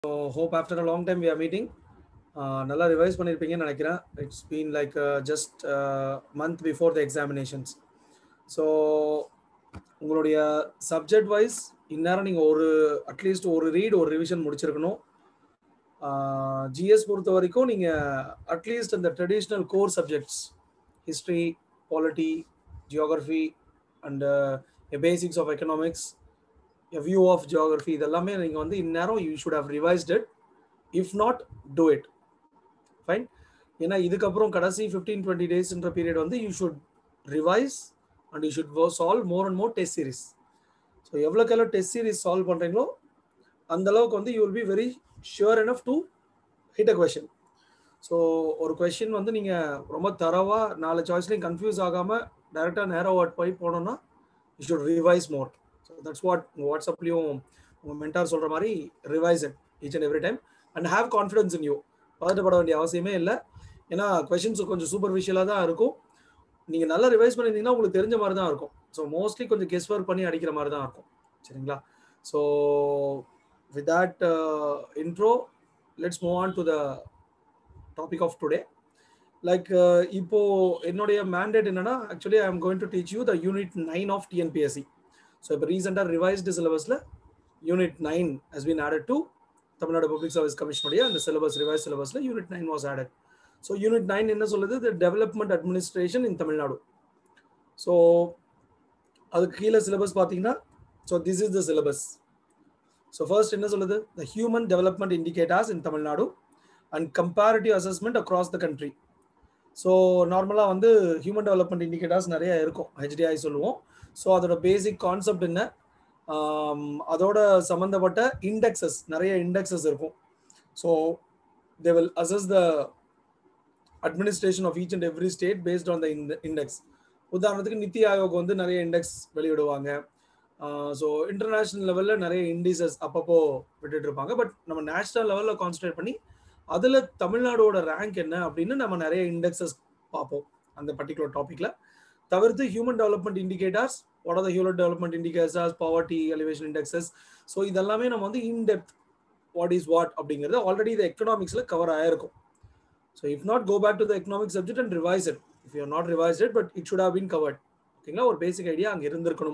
Hope after a long time we are meeting நல்லா revise பண்ணியிருப்பீங்கன்னு நினைக்கிறேன் it's been like just month before the examinations so உங்களுடைய subject wise இந்நேரம் நீங்கள் ஒரு அட்லீஸ்ட் ஒரு ரீட் ஒரு ரிவிஷன் முடிச்சிருக்கணும் ஜிஎஸ் பொறுத்த வரைக்கும் நீங்கள் அட்லீஸ்ட் அந்த traditional core subjects history polity geography and basics of economics view of geography இதெல்லாமே நீங்கள் வந்து இந்நேரம் you should have revised it if not do it fine ஏன்னா இதுக்கப்புறம் கடைசி ஃபிஃப்டீன் டுவெண்ட்டி டேஸ்ன்ற பீரியட் வந்து you should revise and you should solve more and more test series so எவ்வளோக்கு எவ்வளோ டெஸ்ட் சீரிஸ் சால்வ் பண்ணுறீங்களோ அந்த அளவுக்கு வந்து you will be very sure enough to hit a question so ஒரு கொஷின் வந்து நீங்கள் ரொம்ப தரவாக நாலு சாய்ஸ்லையும் கன்ஃபியூஸ் ஆகாமல் டைரெக்டாக நேரோ வாட் போய் போனோம்னா you should revise more so that's what உங்கள் வாட்ஸ்அப்லேயும் உங்கள் மென்டார் சொல்கிற மாதிரி revise it each and every time and have confidence in you பதட்டப்பட வேண்டிய அவசியமே இல்லை ஏன்னா கொஷின்ஸ் கொஞ்சம் சூப்பர்ஃபிஷியலாக தான் இருக்கும் நீங்கள் நல்லா ரிவைஸ் பண்ணியிருந்தீங்கன்னா உங்களுக்கு தெரிஞ்ச மாதிரி தான் இருக்கும் ஸோ மோஸ்ட்லி கொஞ்சம் கெஸ் ஒர்க் பண்ணி அடிக்கிற மாதிரி தான் இருக்கும் சரிங்களா so with that intro let's move on to the topic of today like இப்போ என்னுடைய மேண்டேட் என்னன்னா actually I am going to teach you the unit nine of TNPSC so இப்போ ரீசெண்டாக ரிவைஸ்டு சிலபஸில் unit nine has been added to Tamil Nadu public service கமிஷனுடைய அந்த syllabus revise சிலபஸில் unit nine was added so unit nine என்ன சொல்லுது the development administration in Tamil Nadu so அதுக்கு கீழே சிலபஸ் பார்த்தீங்கன்னா so this is the syllabus so first என்ன சொல்லுது the human development indicators in Tamil Nadu and comparative assessment across the country so நார்மலாக வந்து human development indicators நிறைய இருக்கும் ஹெச்டிஐ சொல்லுவோம் ஸோ அதோட பேசிக் கான்செப்ட் என்ன அதோட சம்மந்தப்பட்ட இண்டெக்ஸஸ் நிறைய இண்டெக்ஸஸ் இருக்கும் so they will assess the administration of each and every state based on the index உதாரணத்துக்கு நித்தி ஆயோக் வந்து நிறைய இண்டெக்ஸ் வெளியிடுவாங்க ஸோ இன்டர்நேஷ்னல் லெவலில் நிறைய இண்டிசஸ் அப்பப்போ விட்டுட்டு இருப்பாங்க பட் நம்ம நேஷனல் லெவலில் கான்சன்ட்ரேட் பண்ணி அதில் தமிழ்நாடோட ரேங்க் என்ன அப்படின்னு நம்ம நிறைய இண்டெக்ஸஸ் பார்ப்போம் அந்த பர்டிகுலர் டாப்பிக்கில் தவிர்த்து human development indicators what are the human development indicators poverty elevation indexes so இதெல்லாமே நம்ம வந்து இன்டெப்த் வாட் இஸ் வாட் அப்படிங்கிறது ஆல்ரெடி இது எக்கனாமிக்ஸில் கவர் ஆயிருக்கும் so if not go back to the economic subject and revise it if you not revise it but it should have been covered ஓகேங்களா ஒரு basic idea அங்கே இருந்திருக்கணும்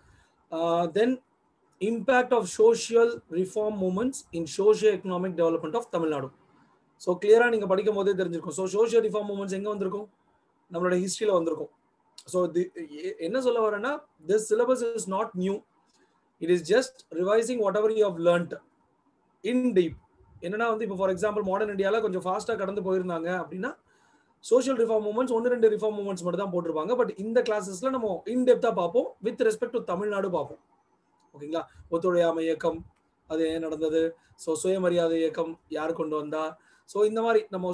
then impact of social reform movements in socio economic development of Tamil Nadu so கிளியராக நீங்கள் படிக்கும் போதே தெரிஞ்சிருக்கும் so social reform moments எங்கே வந்திருக்கும் நம்மளோட ஹிஸ்ட்ரியில் வந்திருக்கும் ஸோ என்ன சொல்ல வரேன்னா this syllabus is not new it is just revising whatever you have learnt in deep என்னன்னா வந்து இப்போ ஃபார் எக்ஸாம்பிள் மாடர்ன் இந்தியாவில் கொஞ்சம் ஃபாஸ்ட்டாக கடந்து போயிருந்தாங்க அப்படின்னா சோஷியல் ரிஃபார்ம் மூமெண்ட்ஸ் ஒன்று ரெண்டு ரிஃபார்ம் மூமெண்ட்ஸ் மட்டும் தான் போட்டிருப்பாங்க பட் இந்த கிளாஸஸ்ல நம்ம இன்டெப்த்தாக பார்ப்போம் வித் ரெஸ்பெக்ட் டு தமிழ்நாடு பார்ப்போம் ஓகேங்களா ஒத்துழையாமை இயக்கம் அது ஏன் நடந்தது ஸோ சுயமரியாதை இயக்கம் யார் கொண்டு வந்தா ஸோ இந்த மாதிரி நம்ம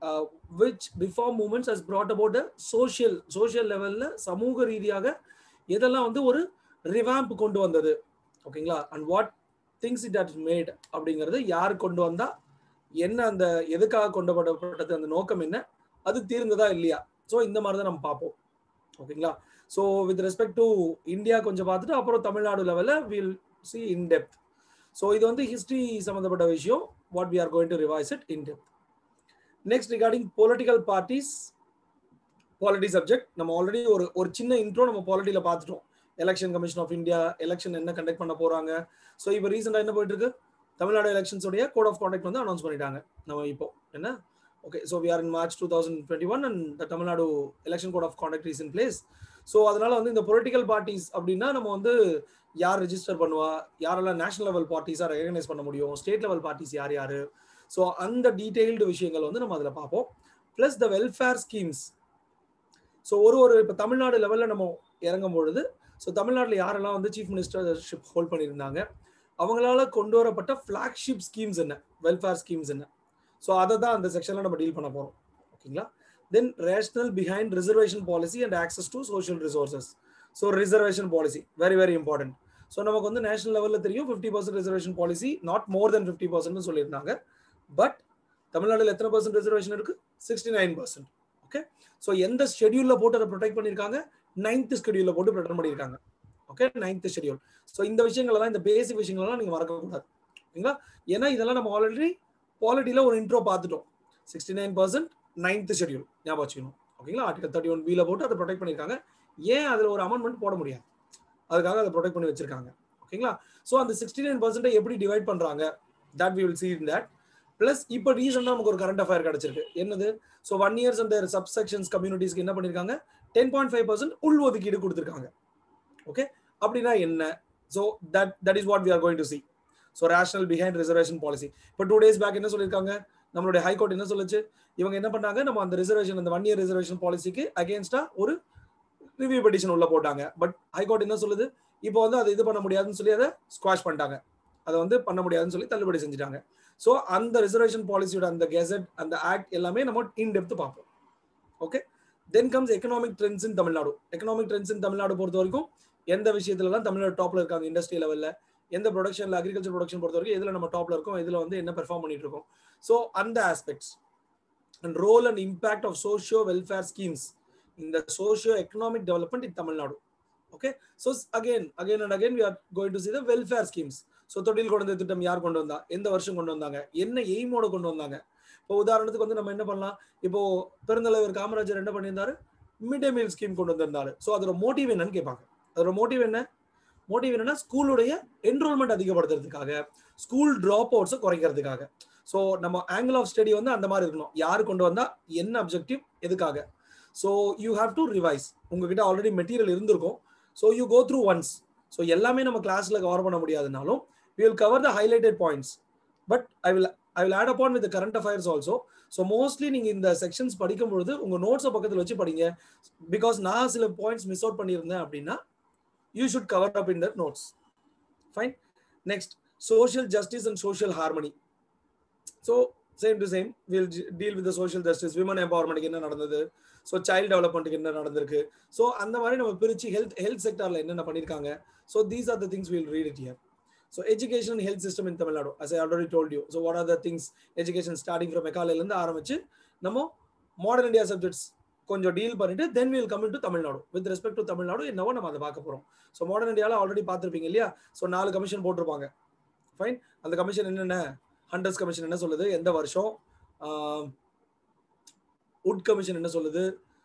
which reform movements has brought about social social லெவலில் சமூக ரீதியாக எதெல்லாம் வந்து ஒரு ரிவாம்ப் கொண்டு வந்தது ஓகேங்களா and what things it had made அப்படிங்கிறது யார் கொண்டு வந்தா என்ன அந்த எதுக்காக கொண்டு வரப்பட்டது அந்த நோக்கம் என்ன அது தீர்ந்ததா இல்லையா ஸோ இந்த மாதிரி தான் நம்ம பார்ப்போம் ஓகேங்களா so with respect to India கொஞ்சம் பார்த்துட்டு அப்புறம் தமிழ்நாடு லெவலில் will see in depth so இது வந்து ஹிஸ்ட்ரி சம்மந்தப்பட்ட விஷயம் what we are going to revise it in depth next regarding political parties polity subject நம்ம ஆல்ரெடி ஒரு ஒரு சின்ன இன்ட்ரோ நம்ம பாலிட்டியில் பார்த்துட்டோம் election commission of India election என்ன கண்டக்ட் பண்ண போறாங்க ஸோ இப்போ ரீசெண்டாக என்ன போயிட்டு இருக்கு தமிழ்நாடு எலெக்ஷன்ஸோடைய கோட் ஆஃப் கான்டாக்ட் வந்து அனௌன்ஸ் பண்ணிட்டாங்க நம்ம இப்போ என்ன okay so we are in March two thousand twenty one and the Tamil Nadu election code of conduct is in place so அதனால வந்து இந்த பொலிட்டிக்கல் பார்ட்டிஸ் அப்படின்னா நம்ம வந்து யார் ரெஜிஸ்டர் பண்ணுவா யாரெல்லாம் நேஷனல் லெவல் பார்ட்டிஸாக ரெகனைஸ் பண்ண முடியும் ஸ்டேட் லெவல் பார்ட்டிஸ் யார் யார் ஸோ அந்த டீட்டெயில்டு விஷயங்கள் வந்து நம்ம அதில் பார்ப்போம் plus the welfare schemes so ஒரு ஒரு இப்போ தமிழ்நாடு லெவலில் நம்ம இறங்கும் பொழுது ஸோ தமிழ்நாட்டில் யாரெல்லாம் வந்து சீஃப் மினிஸ்டர்ஷிப் ஹோல்ட் பண்ணியிருந்தாங்க அவங்களால கொண்டு வரப்பட்ட ஃப்ளாக்ஷிப் ஸ்கீம்ஸ் என்ன வெல்ஃபேர் ஸ்கீம்ஸ் என்ன ஸோ அதை தான் அந்த செக்ஷனில் நம்ம டீல் பண்ண போகிறோம் ஓகேங்களா then rational behind reservation policy and access to social resources so reservation policy very very important so நமக்கு வந்து நேஷனல் லெவலில் தெரியும் fifty percent reservation policy not more than fifty பர்சன்ட்னு சொல்லியிருந்தாங்க பட் தமிழ்நாட்டில் எத்தனை பர்சன்ட் ரிசர்வேஷன் இருக்கு sixty nine percent okay so எந்த ஷெடியூலில் போட்டு அதை ப்ரொடெக்ட் பண்ணியிருக்காங்க நைன்த் ஷெடியூலில் போட்டு ப்ரொடெக்ட் பண்ணியிருக்காங்க ஓகே நைன்த் ஷெடியூல் ஸோ இந்த விஷயங்களெல்லாம் இந்த பேசிக் விஷயங்களெல்லாம் நீங்கள் மறக்கக்கூடாது ஓகேங்களா ஏன்னா இதெல்லாம் நம்ம ஆல்ரெடி பாலிட்டியில் ஒரு இன்ட்ரோ பார்த்துட்டோம் sixty nine percent ninth schedule ஞாபகம் வச்சுக்கணும் ஓகேங்களா ஆர்டிகல் தேர்ட்டி ஒன் பியில் போட்டு அதை ப்ரொடெக்ட் பண்ணியிருக்காங்க ஏன் அதில் ஒரு அமெண்ட்மெண்ட் போட முடியாது அதுக்காக அதை ப்ரொடெக்ட் பண்ணி வச்சிருக்காங்க ஓகேங்களா ஸோ அந்த சிக்ஸ்டி நைன் பர்சன்ட்டை எப்படி டிவைட் பண்ணுறாங்க that we will see in that plus இப்போ ரீசெண்டாக நமக்கு ஒரு கரண்ட் அஃபேர் கிடச்சிருக்கு என்னது ஸோ ஒன் இயர்ஸ் அந்த சப்செக்ஷன்ஸ் கம்யூனிட்டிஸ்க்கு என்ன பண்ணியிருக்காங்க டென் பாயிண்ட் ஃபைவ் பர்சன்ட் உள் ஒதுக்கீடு கொடுத்துருக்காங்க ஓகே அப்படின்னா என்ன so that that is what we are going to see so rational behind reservation policy இப்போ டூ டேஸ் பேக் என்ன சொல்லியிருக்காங்க நம்மளுடைய ஹைகோர்ட் என்ன சொல்லுச்சு இவங்க என்ன பண்ணாங்க நம்ம அந்த ரிசர்வேஷன் அந்த ஒன் இயர் ரிசர்வேஷன் பாலிசிக்கு அகேன்ஸ்டா ஒரு ரிவ்யூ பெட்டிஷன் உள்ள போட்டாங்க பட் ஹைகோர்ட் என்ன சொல்லுது இப்போ வந்து அதை இது பண்ண முடியாதுன்னு சொல்லி அதை ஸ்குவாஷ் பண்ணிட்டாங்க அதை வந்து பண்ண முடியாதுன்னு சொல்லி தள்ளுபடி செஞ்சுட்டாங்க ஸோ அந்த ரிசர்வேஷன் பாலிசியோட அந்த கெசட் அந்த ஆக்ட் எல்லாமே நம்ம இன் டெப்த் பார்ப்போம் okay then comes economic trends in Tamil Nadu economic trends in Tamil Nadu பொறுத்த வரைக்கும் எந்த விஷயத்துலலாம் தமிழ்நாடு டாப்ல இருக்காங்க இண்டஸ்ட்ரி லெவலில் எந்த ப்ரொடக்ஷன்ல அக்ரிகல்ச்சர் ப்ரொடக்ஷன் பொறுத்த வரைக்கும் எதில் நம்ம டாப்ல இருக்கோம் இதில் வந்து என்ன பெர்ஃபார்ம் பண்ணிட்டு இருக்கோம் ஸோ அந்த aspects and role and impact of socio welfare schemes இந்த socio economic development in Tamil Nadu okay so again again and again we are going to see the welfare schemes so தொழில் குழந்தை திட்டம் யார் கொண்டு வந்தா எந்த வருஷம் கொண்டு வந்தாங்க என்ன எய்மோட கொண்டு வந்தாங்க இப்போ உதாரணத்துக்கு வந்து நம்ம என்ன பண்ணலாம் இப்போ பெருந்தலைவர் காமராஜர் என்ன பண்ணியிருந்தாரு மிட் டே மீல் ஸ்கீம் கொண்டு வந்திருந்தாரு ஸோ அதோட மோட்டிவ் என்னன்னு கேட்பாங்க அதோட மோட்டிவ் என்ன மோட்டிவ் என்னன்னா ஸ்கூலுடைய என்ரோல்மெண்ட் அதிகப்படுத்துறதுக்காக ஸ்கூல் ட்ராப் அவுட்ஸை குறைக்கிறதுக்காக ஸோ நம்ம ஆங்கிள் ஆஃப் ஸ்டடி வந்து அந்த மாதிரி இருக்கணும் யார் கொண்டு வந்தா என்ன அப்ஜெக்டிவ் எதுக்காக so you have to revise உங்ககிட்ட ஆல்ரெடி மெட்டீரியல் இருந்திருக்கும் so you go through once so எல்லாமே நம்ம கிளாஸ்ல கவர் பண்ண முடியாதுனாலும் we will cover the highlighted points but I will I will add upon with current affairs also so mostly நீங்கள் இந்த sections படிக்கும் பொழுது உங்கள் நோட்ஸை பக்கத்தில் வச்சு படிங்க பிகாஸ் நான் சில பாயிண்ட்ஸ் மிஸ் அவுட் பண்ணியிருந்தேன் அப்படின்னா you should cover up in that notes fine next social justice and social harmony so same to same will deal with social justice women எம்பவர்மெண்ட்டுக்கு என்ன நடந்தது ஸோ சைல்டு டெவலப்மெண்ட்டுக்கு என்ன நடந்திருக்கு ஸோ அந்த மாதிரி நம்ம பிரித்து ஹெல்த் ஹெல்த் செக்டரில் என்னென்ன பண்ணியிருக்காங்க so these are the things will read it year so education and health system in Tamil Nadu as I already told you so what are the things education starting from மெக்காலேருந்து ஆரம்பிச்சு நம்ம மாடர்ன் இந்தியா சப்ஜெக்ட்ஸ் கொஞ்சம் deal பண்ணிட்டு then will come to Tamil Nadu with respect to Tamil Nadu என்னவோ நம்ம அதை பார்க்க போகிறோம் ஸோ மாடர்ன் இந்தியாவில் ஆல்ரெடி பார்த்துருப்பீங்க இல்லையா ஸோ நாலு கமிஷன் போட்டிருப்பாங்க ஃபைன் அந்த கமிஷன் என்னென்ன ஹண்ட்ரட்ஸ் கமிஷன் என்ன சொல்லுது எந்த வருஷம் உட் கமிஷன் என்ன சொல்லுது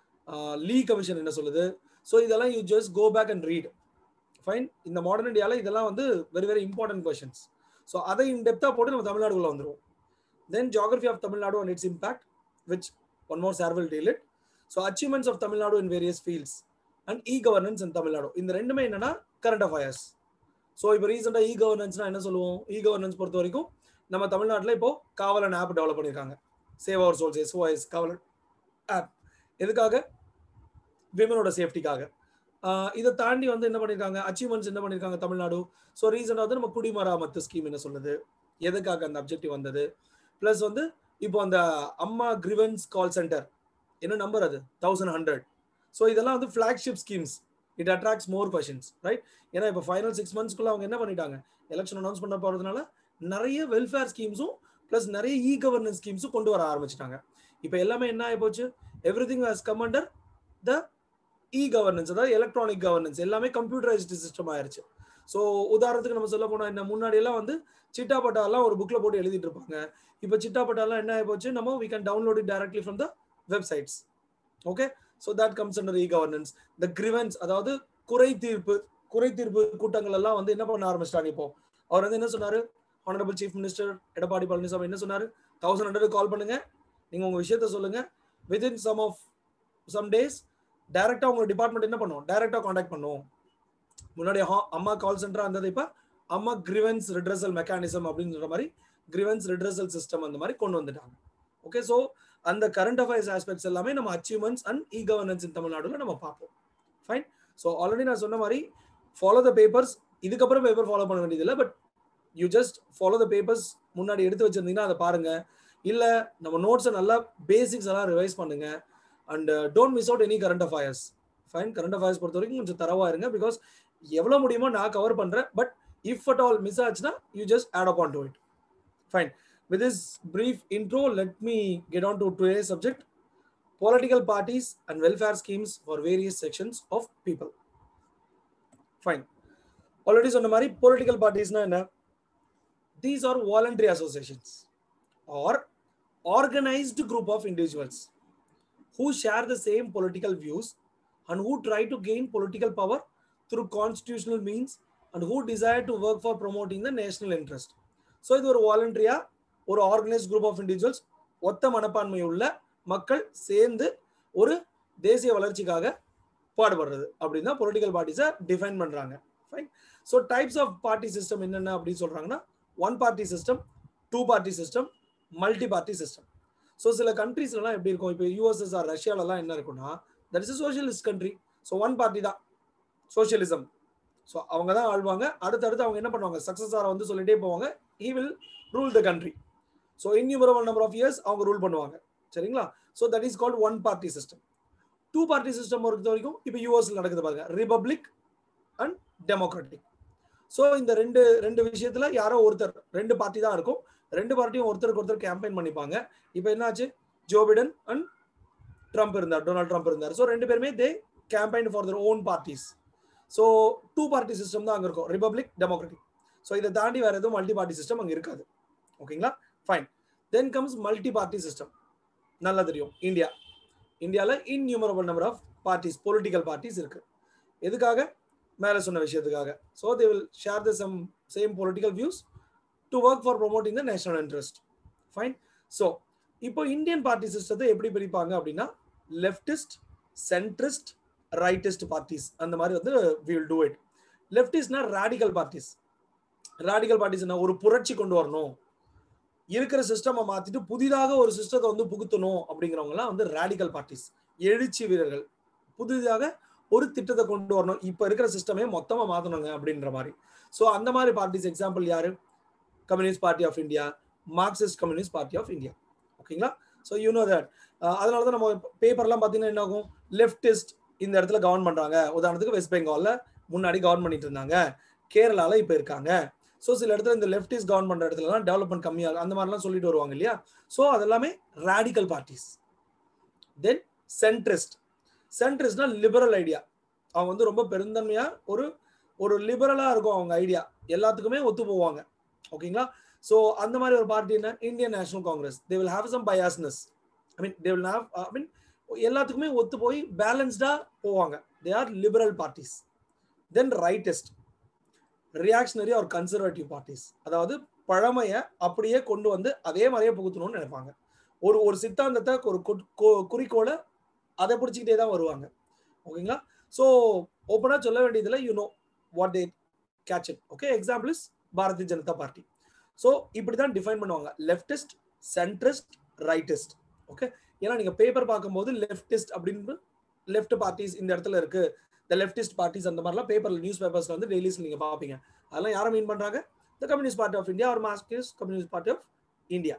லீ கமிஷன் என்ன சொல்லுது ஸோ இதெல்லாம் you just go back and read fine இந்த மாடர்ன் இந்தியாவில் இதெல்லாம் வந்து very very important questions so அதை இன் டெப்த்தாக போட்டு நம்ம தமிழ்நாடுக்குள்ள வந்துடும் then geography of Tamil Nadu and its impact which one more sir will deal it so achievements of Tamil Nadu in various fields and e governance in Tamil Nadu இந்த ரெண்டுமே என்னன்னா கரண்ட் அஃபயர்ஸ் ஸோ இப்போ ரீசெண்டாக இ கவர்னன்ஸ்னா என்ன சொல்லுவோம் இ கவர்னன்ஸ் பொறுத்த வரைக்கும் நம்ம தமிழ்நாட்டில் இப்போ காவலன் ஆப் டெவலப் பண்ணியிருக்காங்க save our souls SOS Kavalan app எதுக்காக விமனோட சேஃப்டிக்காக இதை தாண்டி வந்து என்ன பண்ணியிருக்காங்க அச்சீவ்மெண்ட்ஸ் என்ன பண்ணியிருக்காங்க தமிழ்நாடு ஸோ ரீசெண்டாக வந்து நம்ம குடிமராமத்து ஸ்கீம் என்ன சொல்லுது எதுக்காக அந்த அப்ஜெக்டிவ் வந்தது ப்ளஸ் வந்து இப்போ அந்த அம்மா கிரிவன்ஸ் கால் சென்டர் என்ன நம்பர் அது தௌசண்ட் ஹண்ட்ரட் ஸோ இதெல்லாம் வந்து flagship schemes it attracts more questions right ஏன்னா இப்போ ஃபைனல் சிக்ஸ் மந்த்ஸ்க்குள்ள அவங்க என்ன பண்ணிட்டாங்க எலெக்ஷன் அனௌன்ஸ் பண்ண போகிறதுனால நிறைய வெல்ஃபேர் ஸ்கீம்ஸும் ப்ளஸ் நிறைய இ கவர்னன்ஸ் ஸ்கீம்ஸும் கொண்டு வர ஆரம்பிச்சிட்டாங்க இப்போ எல்லாமே என்ன ஆகி போச்சு everything has come under the e governance அதாவது எலக்ட்ரானிக் கவர்னன்ஸ் எல்லாமே கம்ப்யூட்டரைஸ்டு சிஸ்டம் ஆயிருச்சு ஸோ உதாரணத்துக்கு நம்ம சொல்ல போனால் என்ன முன்னாடி எல்லாம் வந்து சிட்டா பட்டாலாம் ஒரு புக்கில் போட்டு எழுதிட்டு இருப்பாங்க இப்போ சிட்டா பட்டாலாம் என்ன ஆகி போச்சு நம்ம we can download it directly from the websites okay so that comes under e governance the grievance அதாவது குறை தீர்ப்பு குறை தீர்ப்பு கூட்டங்கள் எல்லாம் வந்து என்ன பண்ண ஆரம்பிச்சிட்டாங்க இப்போ அவர் வந்து என்ன சொன்னாரு honourable chief minister Edappadi Palaniswami என்ன சொன்னாரு தௌசண்ட் ஹண்ட்ரட் கால் பண்ணுங்க நீங்க உங்க விஷயத்த சொல்லுங்க within some of some days டைரக்டா உங்க டிபார்ட்மெண்ட் என்ன பண்ணுவோம் டைரக்டா காண்டாக்ட் பண்ணுவோம் முன்னாடி அம்மா கால் சென்டரா இருந்தது இப்ப அம்மா கிரிவன்ஸ் ரிட்ரஸல் மெக்கானிசம் அப்படின்ற மாதிரி கிரிவன்ஸ் ரிட்ரஸல் சிஸ்டம் அந்த மாதிரி கொண்டு வந்துட்டாங்க ஓகே ஸோ அந்த கரண்ட் அஃபேர்ஸ் ஆஸ்பெக்ட்ஸ் எல்லாமே நம்ம achievements and e governance in தமிழ்நாடுல நம்ம பார்ப்போம் ஃபைன் ஸோ ஆல்ரெடி நான் சொன்ன மாதிரி ஃபாலோ த பேப்பர்ஸ் இதுக்கப்புறம் பேப்பர் ஃபாலோ பண்ண வேண்டியதில்லை but you just follow the papers முன்னாடி எடுத்து வச்சிருந்தீங்கன்னா அதை பாருங்க இல்லை நம்ம நோட்ஸை நல்லா பேசிக்ஸ் எல்லாம் ரிவைஸ் பண்ணுங்க and don't miss out any current affairs fine current affairs பொறுத்த வரைக்கும் கொஞ்சம் தரவா இருங்க பிகாஸ் எவ்வளோ முடியுமோ நான் கவர் பண்ணுறேன் but if at all miss ஆச்சுன்னா you just add up on to it fine with this brief intro let me get on to today subject political parties and welfare schemes for various sections of people fine already சொன்ன மாதிரி political பார்ட்டிஸ்னா என்ன these are voluntary associations or organized group of individuals who share the same political views and who try to gain political power through constitutional means and who desire to work for promoting the national interest. So இது ஒரு வாலண்டரியா ஒரு organised group of individuals ஒத்த மனப்பான்மை உள்ள மக்கள் சேர்ந்து ஒரு தேசிய வளர்ச்சிக்காக பாடுபடுறது அப்படின்னு தான் பொலிட்டிக்கல் பார்ட்டிஸை டிஃபைன் பண்றாங்க fine so types of party system என்னென்ன அப்படின்னு சொல்றாங்கன்னா one party system two party system multi party system so சில கண்ட்ரீஸ்லாம் எப்படி இருக்கும் இப்போ யூஎஸ்எஸ்ஆர் ரஷ்யாலலாம் என்ன இருக்குன்னா that is socialist country so one party தான் சோஷியலிசம் ஸோ அவங்க தான் ஆழ்வாங்க அடுத்தடுத்து அவங்க என்ன பண்ணுவாங்க சக்சஸாரை வந்து சொல்லிட்டே போவாங்க he will rule the country so innumerable number of years அவங்க ரூல் பண்ணுவாங்க சரிங்களா so that is called one party system two party system பொறுத்த வரைக்கும் இப்போ யூஎஸ்ல நடக்குது பாருங்க ரிபப்ளிக் அண்ட் டெமோக்ராட்டிக் ஸோ இந்த ரெண்டு ரெண்டு விஷயத்துல யாரோ ஒருத்தர் ரெண்டு பார்ட்டி தான் இருக்கும் ரெண்டு பார்ட்டியும் ஒருத்தருக்கு ஒருத்தர் கேம்பெயின் பண்ணிப்பாங்க இப்போ என்னாச்சு ஜோ பிடன் அண்ட் ட்ரம்ப் இருந்தார் டொனால்ட் ட்ரம்ப் இருந்தார் ஸோ ரெண்டு பேருமே they campaign for their own parties so two party system தான் அங்கே இருக்கும் ரிபப்ளிக் டெமோக்ராட்டிக் ஸோ இதை தாண்டி வேற எதுவும் மல்டி பார்ட்டி சிஸ்டம் அங்கே இருக்காது ஓகேங்களா fine then comes multi party system நல்லா தெரியும் இந்தியா இந்தியாவில் innumerable number of parties political parties இருக்கு எதுக்காக மேலே சொன்ன விஷயத்துக்காக so they will share the some same political views to work for promoting the national interest fine so இப்போ Indian party சிஸ்டத்தை எப்படி பிரிப்பாங்க அப்படின்னா லெஃப்டிஸ்ட் சென்ட்ரிஸ்ட் ரைட்டிஸ்ட் பார்ட்டிஸ் அந்த மாதிரி வந்து வில் டூ இட் லெஃப்டிஸ்ட்னா ரேடிக்கல் பார்ட்டிஸ் ரேடிக்கல் பார்ட்டிஸ் என்ன ஒரு புரட்சி கொண்டு வரணும் இருக்கிற சிஸ்டமை மாத்திட்டு புதிதாக ஒரு சிஸ்டத்தை வந்து புகுத்தணும் அப்படிங்கிறவங்கலாம் வந்து ரேடிக்கல் பார்ட்டிஸ் எழுச்சி வீரர்கள் புதிதாக ஒரு திட்டத்தை கொண்டு வரணும் இப்போ இருக்கிற சிஸ்டமே மொத்தமாக மாற்றணுங்க அப்படின்ற மாதிரி ஸோ அந்த மாதிரி பார்ட்டிஸ் எக்ஸாம்பிள் யாரு Communist Party of India Marxist Communist Party of India ஓகேங்களா ஸோ யூ நோ தட் அதனால தான் நம்ம பேப்பர்லாம் பார்த்தீங்கன்னா என்ன ஆகும் லெஃப்டிஸ்ட் இந்த இடத்துல கவர்ன் பண்ணுறாங்க உதாரணத்துக்கு வெஸ்ட் பெங்காலில் முன்னாடி கவர்ன் பண்ணிட்டு இருந்தாங்க கேரளாவில் இப்போ இருக்காங்க ஸோ சில இடத்துல இந்த லெஃப்டிஸ்ட் கவர்ன் பண்ணுற இடத்துலலாம் டெவலப்மெண்ட் கம்மியாக அந்த மாதிரிலாம் சொல்லிட்டு வருவாங்க இல்லையா ஸோ அதெல்லாமே ரேடிக்கல் பார்ட்டிஸ் தென் சென்ட்ரிஸ்ட் சென்ட்ரிஸ்ட்னா லிபரல் ஐடியா அவங்க வந்து ரொம்ப பெருந்தன்மையா ஒரு ஒரு லிபரலா இருக்கும் அவங்க ஐடியா எல்லாத்துக்குமே ஒத்து போவாங்க ஓகேங்களா ஸோ அந்த மாதிரி ஒரு பார்ட்டி என்ன Indian National Congress they will have some biasness I mean they will have I mean எல்லாத்துக்குமே ஒத்து போய் பேலன்ஸ்டா போவாங்க they are liberal parties then rightist reactionary or conservative parties அதாவது பழமையை அப்படியே கொண்டு வந்து அதே மாதிரியே புகுத்தணும்னு நினைப்பாங்க ஒரு ஒரு சித்தாந்தத்தை ஒரு குறிக்கோளை அதை பிடிச்சிக்கிட்டே தான் வருவாங்க ஓகேங்களா ஸோ ஓப்பனாக சொல்ல வேண்டியதில் you know what they catch it okay example is Bharatiya Janata Party so இப்படி தான் டிஃபைன் பண்ணுவாங்க லெஃப்டிஸ்ட் சென்ட்ரிஸ்ட் ரைட்டிஸ்ட் ஓகே ஏன்னா நீங்கள் பேப்பர் பார்க்கும்போது லெஃப்டிஸ்ட் அப்படின்னு லெஃப்ட் பார்ட்டிஸ் இந்த இடத்துல இருக்கு த லெஃப்டிஸ்ட் பார்ட்டிஸ் அந்த மாதிரிலாம் பேப்பர்ல நியூஸ் பேப்பர்ஸ்ல வந்து டெய்லிஸ் நீங்க பாப்பீங்க அதெல்லாம் யாரை மீன் பண்றாங்க the Communist Party of India ஒரு Marxist Communist Party of India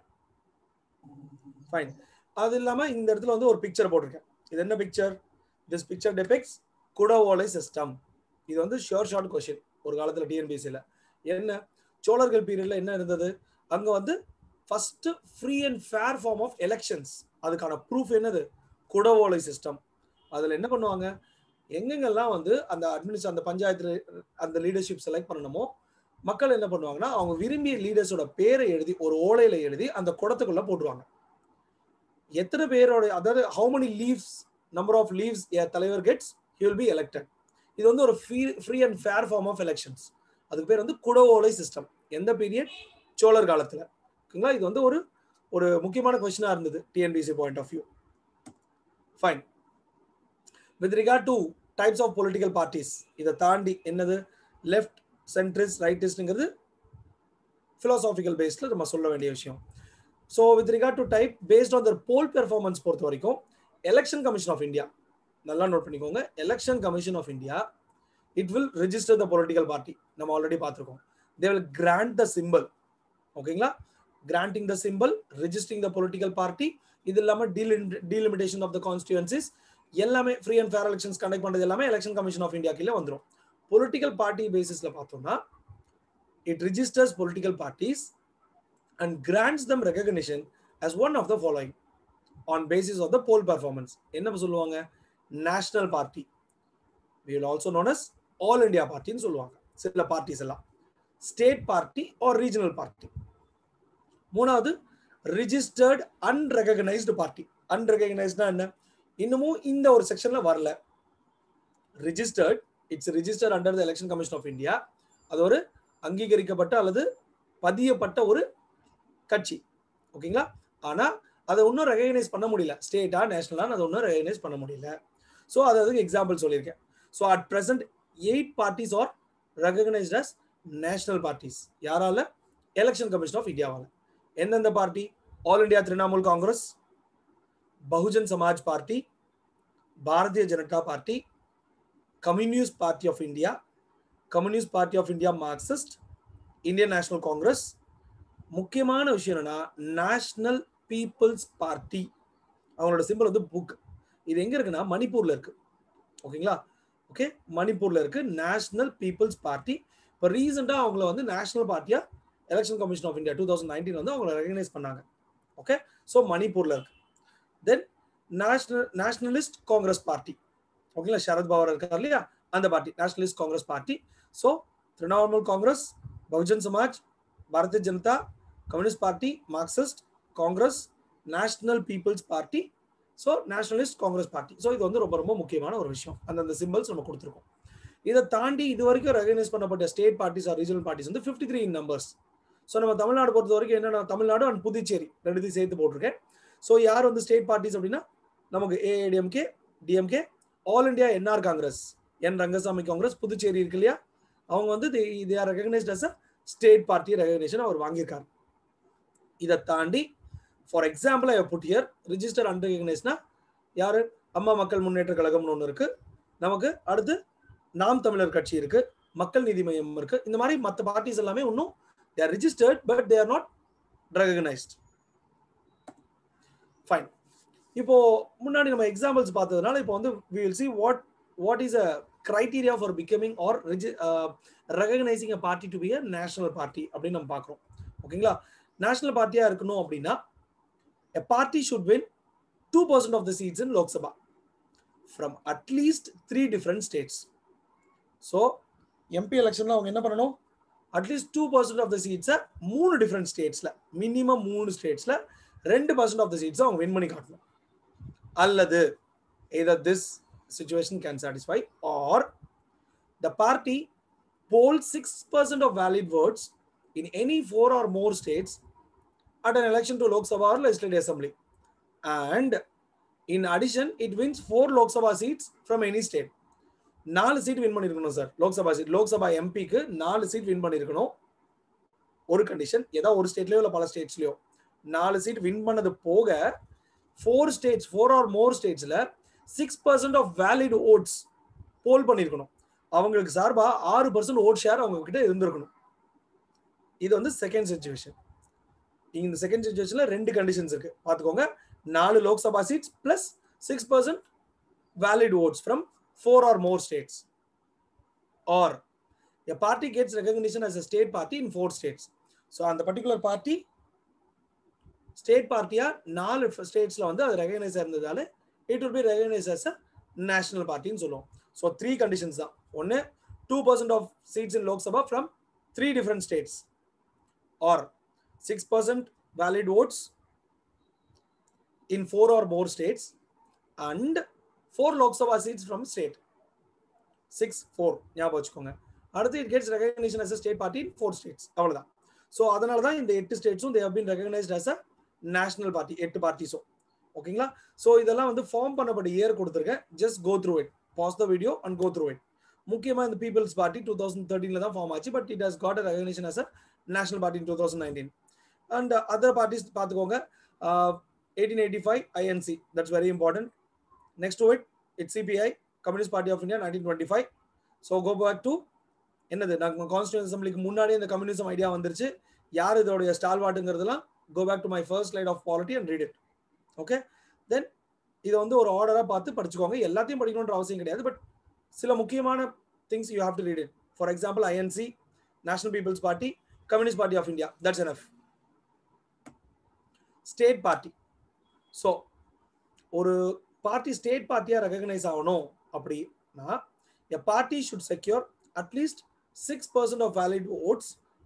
fine அது இல்லாம இந்த இடத்துல வந்து ஒரு பிக்சர் போட்டிருக்கேன் இது என்ன picture this picture depicts kudavolai system இது வந்து ஷோர் ஷார்ட் கொஸ்டின் ஒரு காலத்துல டிஎன்பிசியில் என்ன சோழர்கள் பீரியட்ல என்ன இருந்தது அங்க வந்து first free and fair form of elections அதுக்கான ப்ரூஃப் என்னது குடவோலை சிஸ்டம் அதுல என்ன பண்ணுவாங்க எங்கெங்கெல்லாம் வந்து அந்த அட்மினிஸ்ட் அந்த பஞ்சாயத்து அந்த லீடர்ஷிப் செலக்ட் பண்ணணுமோ மக்கள் என்ன பண்ணுவாங்கன்னா அவங்க விரும்பிய லீடர்ஸோட பேரை எழுதி ஒரு ஓலையில எழுதி அந்த குடத்துக்குள்ள போட்டுருவாங்க எத்தனை பேரோட அதாவது how many leaves number of leaves தலைவர் gets he will be elected இது வந்து ஒரு free free and fair form of elections அதுக்கு பேர் வந்து குட ஓலை சிஸ்டம் எந்த பீரியட் சோழர் காலத்துல ஓகேங்களா இது வந்து ஒரு ஒரு முக்கியமான கொஸ்டினா இருந்தது TNPSC point of view fine with regard to types of political parties இதை தாண்டி என்னது லெஃப்ட் சென்ட்ரிஸ்ட் ரைட்டிஸ்ட்ங்கிறது ஃபிலாசாபிக்கல் பேஸ்டில் நம்ம சொல்ல வேண்டிய விஷயம் so with regard to type based on their poll performance பொறுத்த வரைக்கும் எலெக்ஷன் கமிஷன் ஆஃப் இந்தியா நல்லா நோட் பண்ணிக்கோங்க Election commission of India it will register the political party நம்ம ஆல்ரெடி பார்த்துருக்கோம் they will grant the symbol ஓகேங்களா granting the symbol registering the political party இது இல்லாமல் delimitation of the constituencies எல்லாமே free and fair elections conduct பண்ணுறது எல்லாமே election commission of India கீழே வந்துடும் பொலிட்டிக்கல் பார்ட்டி பேசிஸ்ல பார்த்தோம்னா it registers political parties and grants them recognition as one of the following on basis of the poll performance என்ன சொல்லுவாங்க national party will also known as all India பார்ட்டின்னு சொல்லுவாங்க சில parties எல்லாம் state party or regional party மூணாவது registered unrecognised party அன்ரெகனைஸ்டா என்ன இன்னமும் இந்த ஒரு செக்ஷன்ல வரல registered it's registered under the election commission of India அது ஒரு அங்கீகரிக்கப்பட்ட அல்லது பதியப்பட்ட ஒரு கட்சி ஓகேங்களா ஆனா அதை இன்னும் ரெகனைஸ் பண்ண முடியல ஸ்டேட்டா நேஷனலா அதை இன்னும் ரெகனைஸ் பண்ண முடியல ஸோ அது அதுக்கு எக்ஸாம்பிள் சொல்லியிருக்கேன் so at present eight parties are recognised as national parties யாரால எலெக்ஷன் கமிஷன் ஆஃப் இந்தியாவால எந்தெந்த party All India Trinamool Congress Bahujan Samaj Party Bharatiya Janata Party Communist Party of India Communist Party of India Marxist Indian National Congress முக்கியமான விஷயம் என்னன்னா National People's Party அவங்களோட symbol வந்து book இது எங்க இருக்குன்னா மணிப்பூர்ல இருக்கு ஓகேங்களா ஓகே மணிப்பூர்ல இருக்கு நேஷனல் பீப்புள்ஸ் பார்ட்டி இப்போ ரீசெண்டாக அவங்கள வந்து நேஷனல் பார்ட்டியா Election commission of India two thousand nineteen வந்து அவங்கள ரெகனைஸ் பண்ணாங்க ஓகே ஸோ மணிப்பூர்ல இருக்கு then national Nationalist Congress Party ஓகேங்களா சரத் பவார் இருக்கார் இல்லையா அந்த party Nationalist Congress Party so Trinamool Congress Bahujan Samaj Bharatiya Janata Communist Party Marxist Congress National People's Party so Nationalist Congress Party so இது வந்து ரொம்ப ரொம்ப முக்கியமான ஒரு விஷயம் அந்தந்த சிம்பிள்ஸ் நம்ம கொடுத்துருக்கோம் இதை தாண்டி இது வரைக்கும் ரெகனைஸ் பண்ணப்பட்ட state parties or regional parties வந்து fifty three in numbers so நம்ம தமிழ்நாடு பொறுத்த வரைக்கும் என்னென்ன தமிழ்நாடு அண்ட் புதுச்சேரி ரெண்டுத்தையும் சேர்த்து போட்டிருக்கேன் ஸோ யார் வந்து ஸ்டேட் பார்ட்டிஸ் அப்படின்னா நமக்கு AIADMK DMK All India NR Congress N Rangasamy Congress Puducherry இருக்கு இல்லையா அவங்க வந்து இது are recognised as a state party recognition அவர் வாங்கியிருக்காரு இதை தாண்டி for example I put year register அன்ரெகனைஸ்னா யாரு அம்மா மக்கள் முன்னேற்ற கழகம்னு ஒன்று இருக்கு நமக்கு அடுத்து நாம் தமிழர் கட்சி இருக்கு மக்கள் நீதி மையம் இருக்கு இந்த மாதிரி மற்ற பார்ட்டிஸ் எல்லாமே இன்னும் they're registered but they're not recognised fine இப்போ முன்னாடி நம்ம எக்ஸாம்பிள்ஸ் பார்த்ததுனால இப்போ வந்து we will see what what is a criteria for becoming or recognising a party to be a national party அப்படின்னு நம்ம பார்க்குறோம் ஓகேங்களா நேஷனல் பார்ட்டியா இருக்கணும் அப்படின்னா a party should win two percent of the seats in Lok Sabha from at least three different states so MP எலெக்ஷன்ல அவங்க என்ன பண்ணணும் at least two percent of the சீட்ஸை மூணு டிஃப்ரெண்ட் ஸ்டேட்ஸ்ல மினிமம் மூணு ஸ்டேட்ஸ்ல ரெண்டு பர்சன்ட் ஆஃப் த சீட்ஸை அவங்க வின் பண்ணி காட்டணும் அல்லது either this situation can satisfy or the party polls 6% of valid votes in any four or more states at an election to Lok Sabha or Legislative Assembly. And in addition, it wins four Lok Sabha seats from any state. நாலு seat win பண்ணிருக்கணும் sir Lok Sabha seat Lok Sabha எம்பிக்கு நாலு seat win பண்ணிருக்கணும் ஒரு condition ஏதாவது ஒரு ஸ்டேட்லயோ இல்லை பல ஸ்டேட்ஸ்லயோ நாலு சீட் வின் பண்ணது போக four states four or more ஸ்டேட்ஸ்ல six percent of valid votes poll பண்ணியிருக்கணும் அவங்களுக்கு சார்பா ஆறு பர்சன்ட் ஓட் ஷேர் அவங்க கிட்ட இருந்திருக்கணும் இது வந்து செகண்ட் சுச்சுவேஷன் இந்த செகண்ட் சுச்சுவேஷன்ல ரெண்டு கண்டிஷன்ஸ் இருக்கு பார்த்துக்கோங்க நாலு Lok Sabha seats plus six percent valid votes from four or more states or a party gets recognition as a state party in four states so அந்த பர்டிகுலர் பார்ட்டி ஸ்டேட் பார்ட்டியா நாலு ஸ்டேட்ஸ்ல வந்து அது ரெகனைஸ் இருந்ததால it will be recognise as a national பார்ட்டின்னு சொல்லுவோம் so three conditions தான் ஒன்று two percent of seats in Lok Sabha from three different states or six percent valid votes in four or more states and four Lok Sabha seats from state six four ஞாபகம் வச்சுக்கோங்க அடுத்து it gets recognition as a state party in four states அவ்வளோதான் so அதனால தான் இந்த எட்டு ஸ்டேட்ஸும் they've been recognised as a national party எட்டு பார்ட்டிஸும் ஓகேங்களா ஸோ இதெல்லாம் வந்து ஃபார்ம் பண்ணப்பட்ட இயர் கொடுத்துருக்கேன் just go through it pause the video and go through it முக்கியமாக இந்த பீப்புள்ஸ் பார்ட்டி டூ தௌசண்ட் தேர்ட்டீனில் தான் ஃபார்ம் ஆச்சு but it has got a recognition as a national party two thousand nineteen and other parties பார்த்துக்கோங்க eighteen eighty five INC that's very important next to it it CPI Communist Party of India nineteen twenty five so go back to என்னது நாங்கள் கான்ஸ்டியூன் அசம்பிளிக்கு முன்னாடியே இந்த communism idea வந்துருச்சு யார் இதோடைய ஸ்டால்வாட்டுங்கிறதுலாம் go back to my first slide of polity and read it okay then இதை வந்து ஒரு ஆர்டராக பார்த்து படிச்சுக்கோங்க எல்லாத்தையும் படிக்கணுன்ற அவசியம் கிடையாது பட் சில முக்கியமான things you have to read it for example INC National People's Party Communist Party of India that's enough state party so ஒரு பார்ட்டி ஸ்டேட் பார்ட்டியாக ரெகக்னைஸ் ஆகணும் அப்படின்னா a party should secure at least six percent of valid votes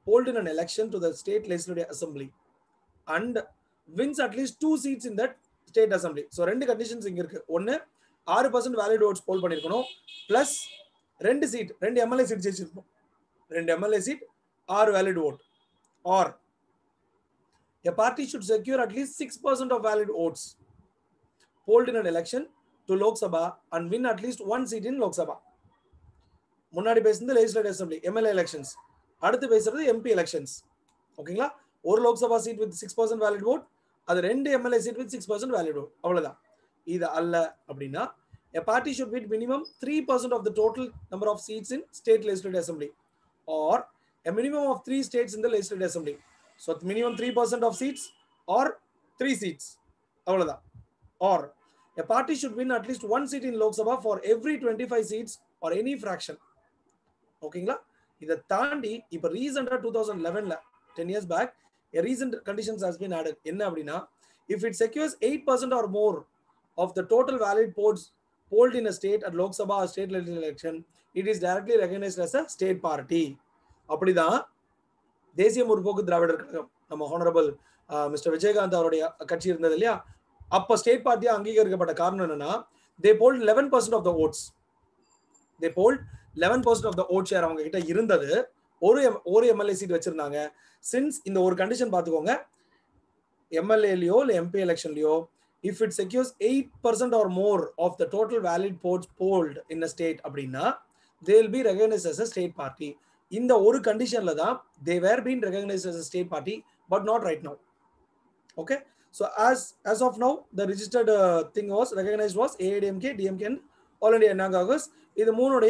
polled in an election to the state legislative assembly and wins at least two seats in that state assembly so ரெண்டு conditions இங்க இருக்கு ஒன்னு ஆறு percent valid votes போல் பண்ணிருக்கணும் plus ரெண்டு seat ரெண்டு MLA seat ஜெயிச்சிருக்கணும் ரெண்டு எம்எல்ஏ சீட் ஆறு valid vote or a party should secure at least 6% of valid votes polled in an election to Lok Sabha and win at least one seat in Lok Sabha. முன்னாடி பேசுறது legislative assembly MLA elections அடுத்து பேசுறது MP elections ஓகேங்களா ஒரு Lok Sabha seat with six percent valid vote அது ரெண்டு MLA seat with six percent valid vote அவ்வளவுதான் இது அல்ல அப்படின்னா a party should win minimum 3% of the total number of seats in state legislative assembly or a minimum of three states in the legislative assembly so minimum 3% of seats or three seats அவ்வளவுதான் or a party should win at least one seat in Lok Sabha for every 25 seats or any fraction ஓகேங்களா இதை தாண்டி இப்போ ரீசெண்டாக two thousand லெவனில் ten years back recent conditions has been added என்ன அப்படின்னா if it secures eight percent or more of the total valid votes polled in a state at Lok Sabha state election it is directly recognised as a state party அப்படிதான் தேசிய முற்போக்கு திராவிடர் கழகம் நம்ம honourable mister Vijayakanth அவருடைய கட்சி இருந்தது இல்லையா அப்ப ஸ்டேட் பார்ட்டியா அங்கீகரிக்கப்பட்ட காரணம் என்னன்னா they polled eleven percent of the votes they polled eleven percent of the vote share அவங்க கிட்ட இருந்தது ஒரு எம் ஒரு எம்எல்ஏ சீட் வச்சிருந்தாங்க சின்ஸ் இந்த ஒரு கண்டிஷன் பார்த்துக்கோங்க எம்எல்ஏலயோ இல்லை எம்பி எலெக்ஷன்லயோ if it secures eight percent or more of the total valid votes polled in a state அப்படின்னா they will be recognise as a state party இந்த ஒரு கண்டிஷன்ல தான் they were been recognise as a state party but not right now okay so as as of now the registered thing was recognised was ADMK DMK and All India என்ன Congress இது மூணுடைய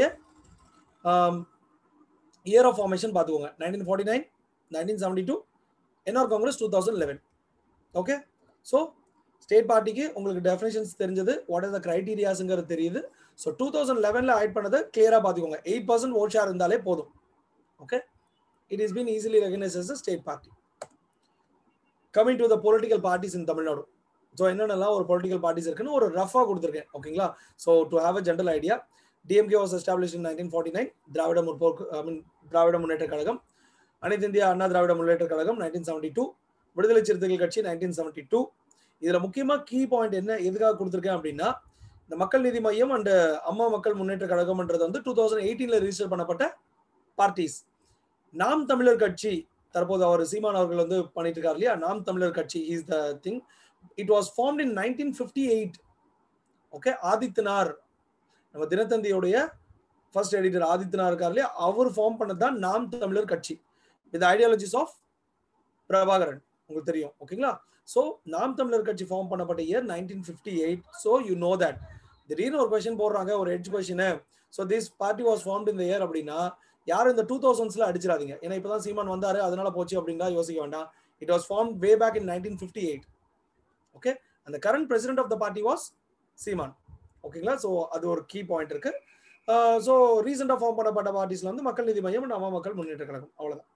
year of formation பார்த்துக்கோங்க nineteen forty nine nineteen seventy two NR Congress two thousand eleven okay so state பார்ட்டிக்கு உங்களுக்கு definitions தெரிஞ்சது what is the கிரைட்டீரியாஸுங்கிறது தெரியுது so two thousand லெவனில் ஆட் பண்ணதை கிளியராக பார்த்துக்கோங்க எயிட் பர்சன்ட் ஓட் ஷேர் இருந்தாலே போதும் okay it is been easily recognise as state party coming to the political parties in Tamil Nadu so என்னென்னலாம் ஒரு பொலிட்டிக்கல் பார்ட்டிஸ் இருக்குன்னு ஒரு ரஃபாக கொடுத்துருக்கேன் ஓகேங்களா so to have a general idea DMK was establish in nineteen forty nine Dravida Murpokku I mean Dravida Munnetra Kazhagam Anaithu Indhiya Anna Dravida Munnetra Kazhagam nineteen seventy two Viduthalai Chiruthaigal கட்சி nineteen seventy two இதுல முக்கியமா கீ பாயிண்ட் என்ன எதுக்காக கொடுத்துருக்கேன் அப்படின்னா இந்த மக்கள் நீதி மையம் அண்ட் அம்மா மக்கள் முன்னேற்ற கழகம்ன்றது வந்து டூ தௌசண்ட் எயிட்டீன்ல ரிஜிஸ்டர் பண்ணப்பட்ட பார்ட்டிஸ் நாம் தமிழர் கட்சி தற்போது அவர் சீமான் அவர்கள் வந்து பண்ணிட்டு இருக்காரு இல்லையா Naam Tamilar Katchi is the thing it was formed in nineteen fifty eight okay Adithanar நம்ம தினத்தந்தியோடைய ஃபர்ஸ்ட் எடிட்டர் ஆதித்யனார் இருக்கார் இல்லையா அவர் ஃபார்ம் பண்ணது தான் நாம் தமிழர் கட்சி வித் ஐடியாலஜிஸ் ஆஃப் பிரபாகரன் உங்களுக்கு தெரியும் ஓகேங்களா ஸோ நாம் தமிழர் கட்சி ஃபார்ம் பண்ணப்பட்ட year nineteen fifty eight so you know that திடீர்னு ஒரு கொஸ்டின் போடுறாங்க ஒரு edge question so this party was formed இந்த இயர் அப்படின்னா யாரும் இந்த டூ தௌசண்ட்ஸ்ல அடிச்சிடாதீங்க ஏன்னா இப்பதான் சீமான் வந்தாரு அதனால போச்சு அப்படின்னா யோசிக்க வேண்டாம் it was form way back in nineteen fifty eight okay அந்த current president of the party was Seeman ஓகேங்களா ஸோ அது ஒரு கீ பாயிண்ட் இருக்கு ஸோ ரீசெண்டாக ஃபார்ம் பண்ணப்பட்ட பார்ட்டிஸ்ல வந்து மக்கள் நீதி மையம் நம்ம மக்கள் முன்னேற்ற கழகம் அவ்வளோதான்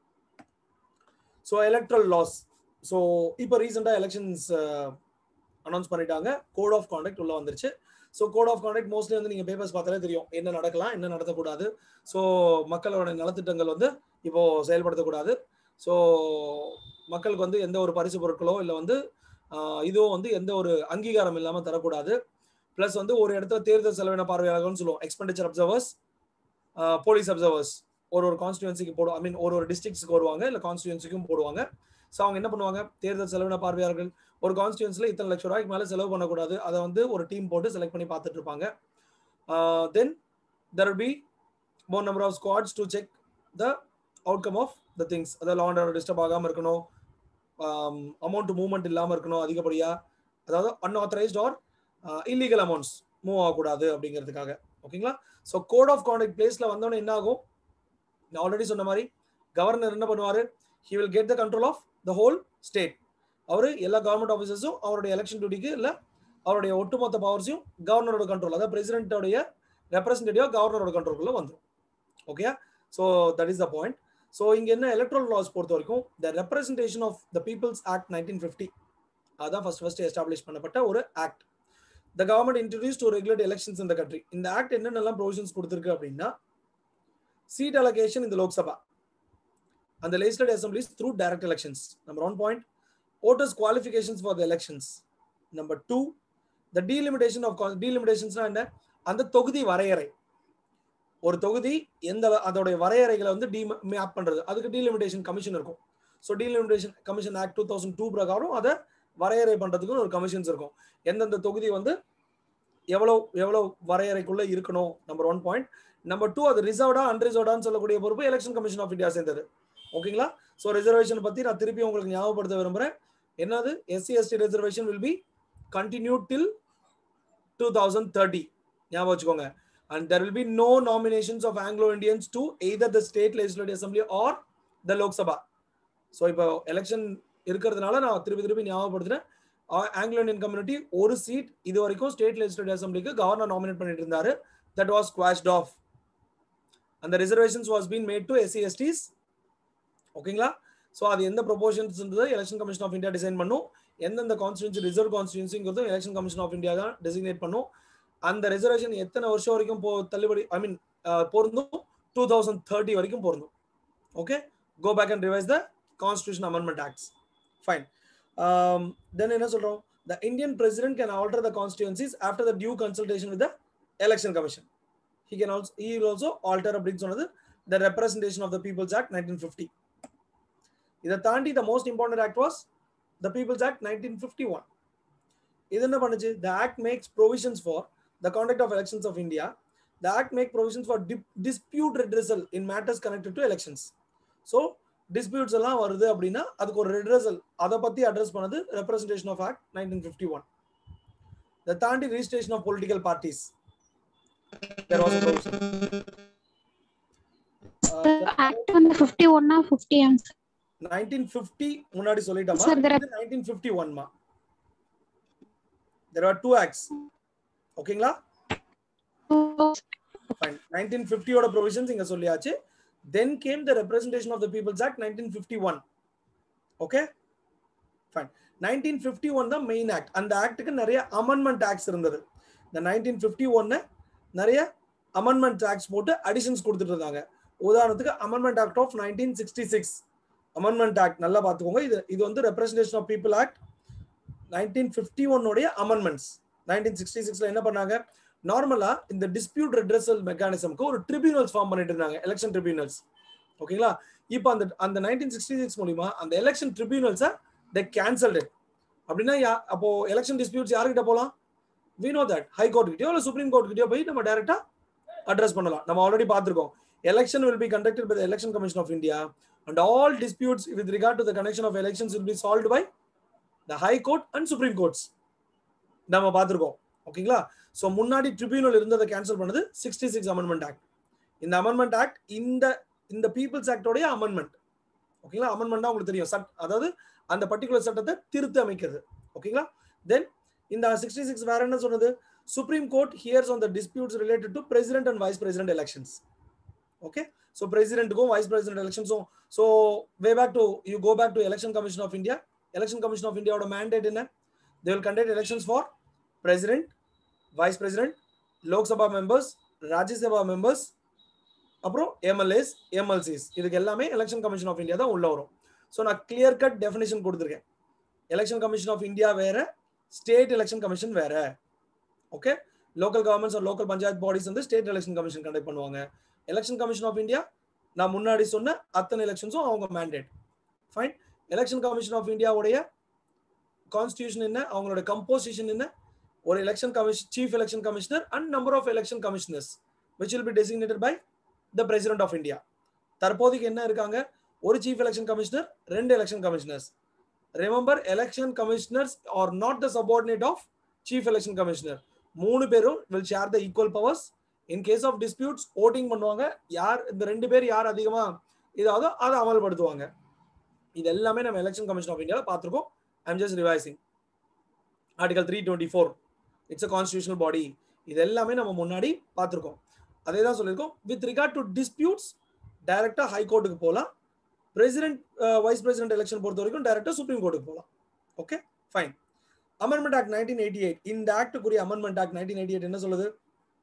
ஸோ எலக்ட்ரல் லாஸ் ஸோ இப்போ ரீசெண்டாக எலெக்ஷன்ஸ் அனௌன்ஸ் பண்ணிட்டாங்க கோட் ஆஃப் கான்டக்ட் உள்ள வந்துருச்சு so code of conduct mostly வந்து நீங்கள் பேப்பர்ஸ் பார்த்தாலே தெரியும் என்ன நடக்கலாம் என்ன நடத்தக்கூடாது ஸோ மக்களோட நலத்திட்டங்கள் வந்து இப்போ செயல்படுத்தக்கூடாது ஸோ மக்களுக்கு வந்து எந்த ஒரு பரிசு பொருட்களோ இல்லை வந்து இதுவும் வந்து எந்த ஒரு அங்கீகாரம் இல்லாமல் தரக்கூடாது ப்ளஸ் வந்து ஒரு இடத்துல தேர்தல் செலவின பார்வையாளர்கள்னு சொல்லுவோம் எக்ஸ்பெண்டிச்சர் அப்சர்வர்ஸ் போலீஸ் அப்சர்வர்ஸ் ஒரு ஒரு கான்ஸ்டியூன்சிக்கு போடுவோம் ஐ மீன் ஒரு ஒரு டிஸ்ட்ரிக்ஸ்க்கு வருவாங்க இல்லை கான்ஸ்டியூன்சிக்கும் போடுவாங்க ஸோ அவங்க என்ன பண்ணுவாங்க தேர்தல் செலவின பார்வையாளர்கள் ஒரு கான்ஸ்டியூன்ஸில் இத்தனை லட்சம் ரூபாய்க்கு மேலே செலவு பண்ணக்கூடாது அதை வந்து ஒரு டீம் போட்டு செலக்ட் பண்ணி பார்த்துட்டு இருப்பாங்க then there be more number of squads to check the outcome of the things அதாவது லா அண்ட் டிஸ்டர்ப் ஆகாமல் இருக்கணும் அமௌண்ட் மூவ்மெண்ட் இல்லாமல் இருக்கணும் அதிகப்படியாக அதாவது unauthorised or illegal amounts move ஆகக்கூடாது அப்படிங்கிறதுக்காக ஓகேங்களா ஸோ கோட் ஆஃப் கான்டக்ட் பிளேஸில் வந்தோடனே என்ன ஆகும் நான் ஆல்ரெடி சொன்ன மாதிரி கவர்னர் என்ன பண்ணுவார் he will get the control of the whole state அவர் எல்லா கவர்மெண்ட் ஆஃபீஸர்ஸும் அவருடைய எலெக்ஷன் டியூட்டிக்கு இல்லை அவருடைய ஒட்டுமொத்த பவர்ஸையும் கவர்னரோட கண்ட்ரோல் அதாவது பிரசிடென்ட்டோடைய ரெப்ரஸன்டேட்டிவ் கவர்னரோட கண்ட்ரோலுக்குள்ள வந்துடும் okay so that is the point so இங்கே என்ன எலக்ட்ரல் லாஸ் பொறுத்த வரைக்கும் the representation of the people's act nineteen fifty அதான் ஃபர்ஸ்ட் ஃபர்ஸ்ட் எஸ்டாப்ளிஷ் பண்ணப்பட்ட ஒரு act the government introduce to regulate elections இந்த கண்ட்ரி இந்த ஆக்ட் என்னென்னலாம் ப்ரொவிஷன்ஸ் கொடுத்துருக்கு அப்படின்னா சீட் அலோகேஷன் இந்த Lok Sabha and the legislative assemblies through direct elections. Number one point, voters' qualifications for the elections. Number two, the delimitation of con- delimitations என்ன அந்த தொகுதி வரையறை ஒரு தொகுதி எந்த அதோடைய வரையறைகளை வந்து டி மேப் பண்றது அதுக்கு டீலிமிடேஷன் கமிஷன் இருக்கும் so delimitation commission act two thousand two பிரகாரம் அதை வரையறை பண்றதுக்கு ஒரு கமிஷன்ஸ் இருக்கும் எந்தெந்த தொகுதி வந்து எவ்வளவு எவ்வளவு வரையறைக்குள்ள இருக்கணும் number one point number two அது ரிசர்வ்டா அன்ரிசர்வ்டான்னு சொல்லக்கூடிய பொறுப்பு எலெக்ஷன் கமிஷன் ஆஃப் இந்தியா சேர்ந்தது ஓகேங்களா ஸோ ரிசர்வேஷன் பத்தி நான் திருப்பி உங்களுக்கு ஞாபகப்படுத்த விரும்புறேன் என்னது SC ST reservation will be continue till two thousand thirty ஞாபகம் வச்சுக்கோங்க and there will be no nominations of Anglo Indians to either the state legislative assembly or the Lok Sabha so இப்போ எலெக்ஷன் இருக்கிறதுனால நான் திருப்பி திருப்பி ஞாபகப்படுத்துறேன் ஆங்கிலோ இந்தியன் கம்யூனிட்டி ஒரு seat இது வரைக்கும் ஸ்டேட் லெஜிஸ்லேட்டிவ் அசம்பிளிக்கு கவர்னர் நாமினேட் பண்ணிட்டு இருந்தாரு தட் வாஸ் குவாஷ்ட் ஆஃப் அந்த reservations was been made to SC STs ஓகேங்களா ஸோ அது எந்த ப்ரொபோஷன்ஸ் இருந்தது election commission of India design பண்ணும் எந்தெந்த கான்ஸ்டியூன்சி ரிசர்வ் கான்ஸ்டியூன்சிங்கிறது எலெக்ஷன் கமிஷன் ஆஃப் இந்தியா தான் டெசிக்னேட் பண்ணும் அந்த ரிசர்வேஷன் எத்தனை வருஷம் வரைக்கும் போ தள்ளுபடி ஐ மீன் பொருந்தும் டூ தௌசண்ட் தேர்ட்டி வரைக்கும் பொருந்தும் okay go back and revise the constitution amendment acts fine then என்ன சொல்றோம் the Indian president can alter the constituencies after the due consultation with the election commission he can also he will also alter அப்படின்னு சொன்னது the representation of the people's act 1950 இதை தாண்டி the most important act was the people's act 1951 இது என்ன பண்ணுச்சு the act makes provisions for the conduct of elections of india the act make provisions for dip- dispute redressal in matters connected to elections so disputes எல்லாம் வருது அப்படின்னா அதுக்கு ஒரு redressal அதை பத்தி அட்ரஸ் பண்ணது representation of act 1951 the தாண்டி registration of political parties there was a provision. Uh, the act வந்து ஃபிஃப்டி ஒன்னா ஃபிஃப்டி 1950 முன்னாடி சொல்லிட்டோமா Sir, there are- இது 1951 மா there are two acts ஓகேங்களா fine 1950 ஓட provisions இங்க சொல்லியாச்சு then came the representation of the people's act 1951 okay fine 1951 தான் மெயின் ஆக்ட் அந்த ஆக்டுக்கு நிறைய அமெண்ட்மெண்ட் ஆக்ட்ஸ் இருந்தது இந்த 1951 நிறைய அமெண்ட்மெண்ட் ஆக்ட்ஸ் போட்டு அடிஷன்ஸ் கொடுத்துட்டு இருந்தாங்க உதாரணத்துக்கு amendment act of 1966 amendment act நல்லா பார்த்துக்கோங்க இது இது வந்து representation of people act nineteen fifty ஒன்னுடைய அமெண்ட்மெண்ட்ஸ் நைன்டீன் சிக்ஸ்டி சிக்ஸ்ல என்ன பண்ணாங்க நார்மலா இந்த டிஸ்பியூட் ரெட்ரஸல் மெக்கானிசம்க்கு ஒரு ட்ரிபியூனல்ஸ் ஃபார்ம் பண்ணிட்டு இருந்தாங்க எலெக்ஷன் ட்ரிபியூனல்ஸ் ஓகேங்களா இப்போ அந்த அந்த நைன்டீன் சிக்ஸ்டி சிக்ஸ் மூலியமா அந்த எலெக்ஷன் ட்ரிபியூனல்ஸை த கேன்சல்டு அப்படின்னா யா- அப்போ எலெக்ஷன் டிஸ்பியூட்ஸ் யார்கிட்ட போகலாம் we know that high court கிட்டயோ இல்லை சுப்ரீம் கோர்ட் கிட்டயோ போய் நம்ம டைரக்டா அட்ரஸ் பண்ணலாம் நம்ம ஆல்ரெடி பார்த்திருக்கோம் election will be conducted by election commission of India and all disputes with regard to the connection of elections will be solved by the high court and supreme courts நம்ம பார்த்திருக்கோம் ஓகேங்களா so முன்னாடி tribunal இருந்ததை cancel பண்ணது sixty six amendment act இந்த amendment act இந்த இந்த people's ஆக்டோடைய அமெண்ட்மெண்ட் ஓகேங்களா அமெண்ட்மெண்ட் உங்களுக்கு தெரியும் சட் அதாவது அந்த பர்டிகுலர் சட்டத்தை திருத்தி அமைக்கிறது ஓகேங்களா தென் இந்த சிக்ஸ்டி சிக்ஸ் வேற என்ன சொன்னது supreme court hears on the disputes related to president and vice president elections okay so பிரசிடென்ட்டுக்கும் வைஸ் பிரசிடென்ட் எலெக்ஷன்ஸும் so way back to you go back to election commission of India election commission of இந்தியாவோட mandate என்ன they will conduct elections for president vice president Lok Sabha members Rajya Sabha members அப்புறம் MLAs MLCs இதுக்கு எல்லாமே election commission of India தான் உள்ள வரும் so நான் clear cut definition கொடுத்துருக்கேன் எலெக்ஷன் கமிஷன் ஆஃப் இந்தியா வேற ஸ்டேட் எலெக்ஷன் கமிஷன் வேற okay local governments local panchayat bodies வந்து ஸ்டேட் எலெக்ஷன் கமிஷன் கண்டக்ட் பண்ணுவாங்க எலெக்ஷன் கமிஷன் ஆஃப் இந்தியா நான் முன்னாடி சொன்ன அத்தனை எலெக்ஷன்ஸும் அவங்க mandate fine election commission of இந்தியாவுடைய கான்ஸ்டியூஷன் என்ன அவங்களோட கம்போசிஷன் என்ன ஒரு election commission chief election commissioner and number of election commissioners which will be designated by the president of India தற்போதைக்கு என்ன இருக்காங்க ஒரு சீஃப் எலெக்ஷன் கமிஷனர் ரெண்டு election commissioners remember election commissioners are not the subordinate of chief election commissioner மூணு பேரும் will share the equal powers in case of disputes voting பண்ணுவாங்க யார் இந்த ரெண்டு பேர் யார் அதிகமா இதாவதோ அதை அமல்படுத்துவாங்க இது எல்லாமே நம்ம எலெக்ஷன் கமிஷன் ஆஃப் இந்தியாவில் பார்த்துருக்கோம் I'm just revising article three twenty four it's a constitutional body இது எல்லாமே நம்ம முன்னாடி பார்த்துருக்கோம் அதே தான் சொல்லியிருக்கோம் வித் ரிகார்ட் டு டிஸ்பியூட்ஸ் டைரக்டா ஹை கோர்ட்டுக்கு போகலாம் பிரசிடென்ட் வைஸ் பிரசிடென்ட் எலெக்ஷன் பொறுத்த வரைக்கும் டைரக்டா சுப்ரீம் கோர்ட்டுக்கு போகலாம் okay fine amendment act nineteen eighty eight இந்த ஆக்டுக்குரிய amendment act nineteen eighty eight என்ன சொல்லுது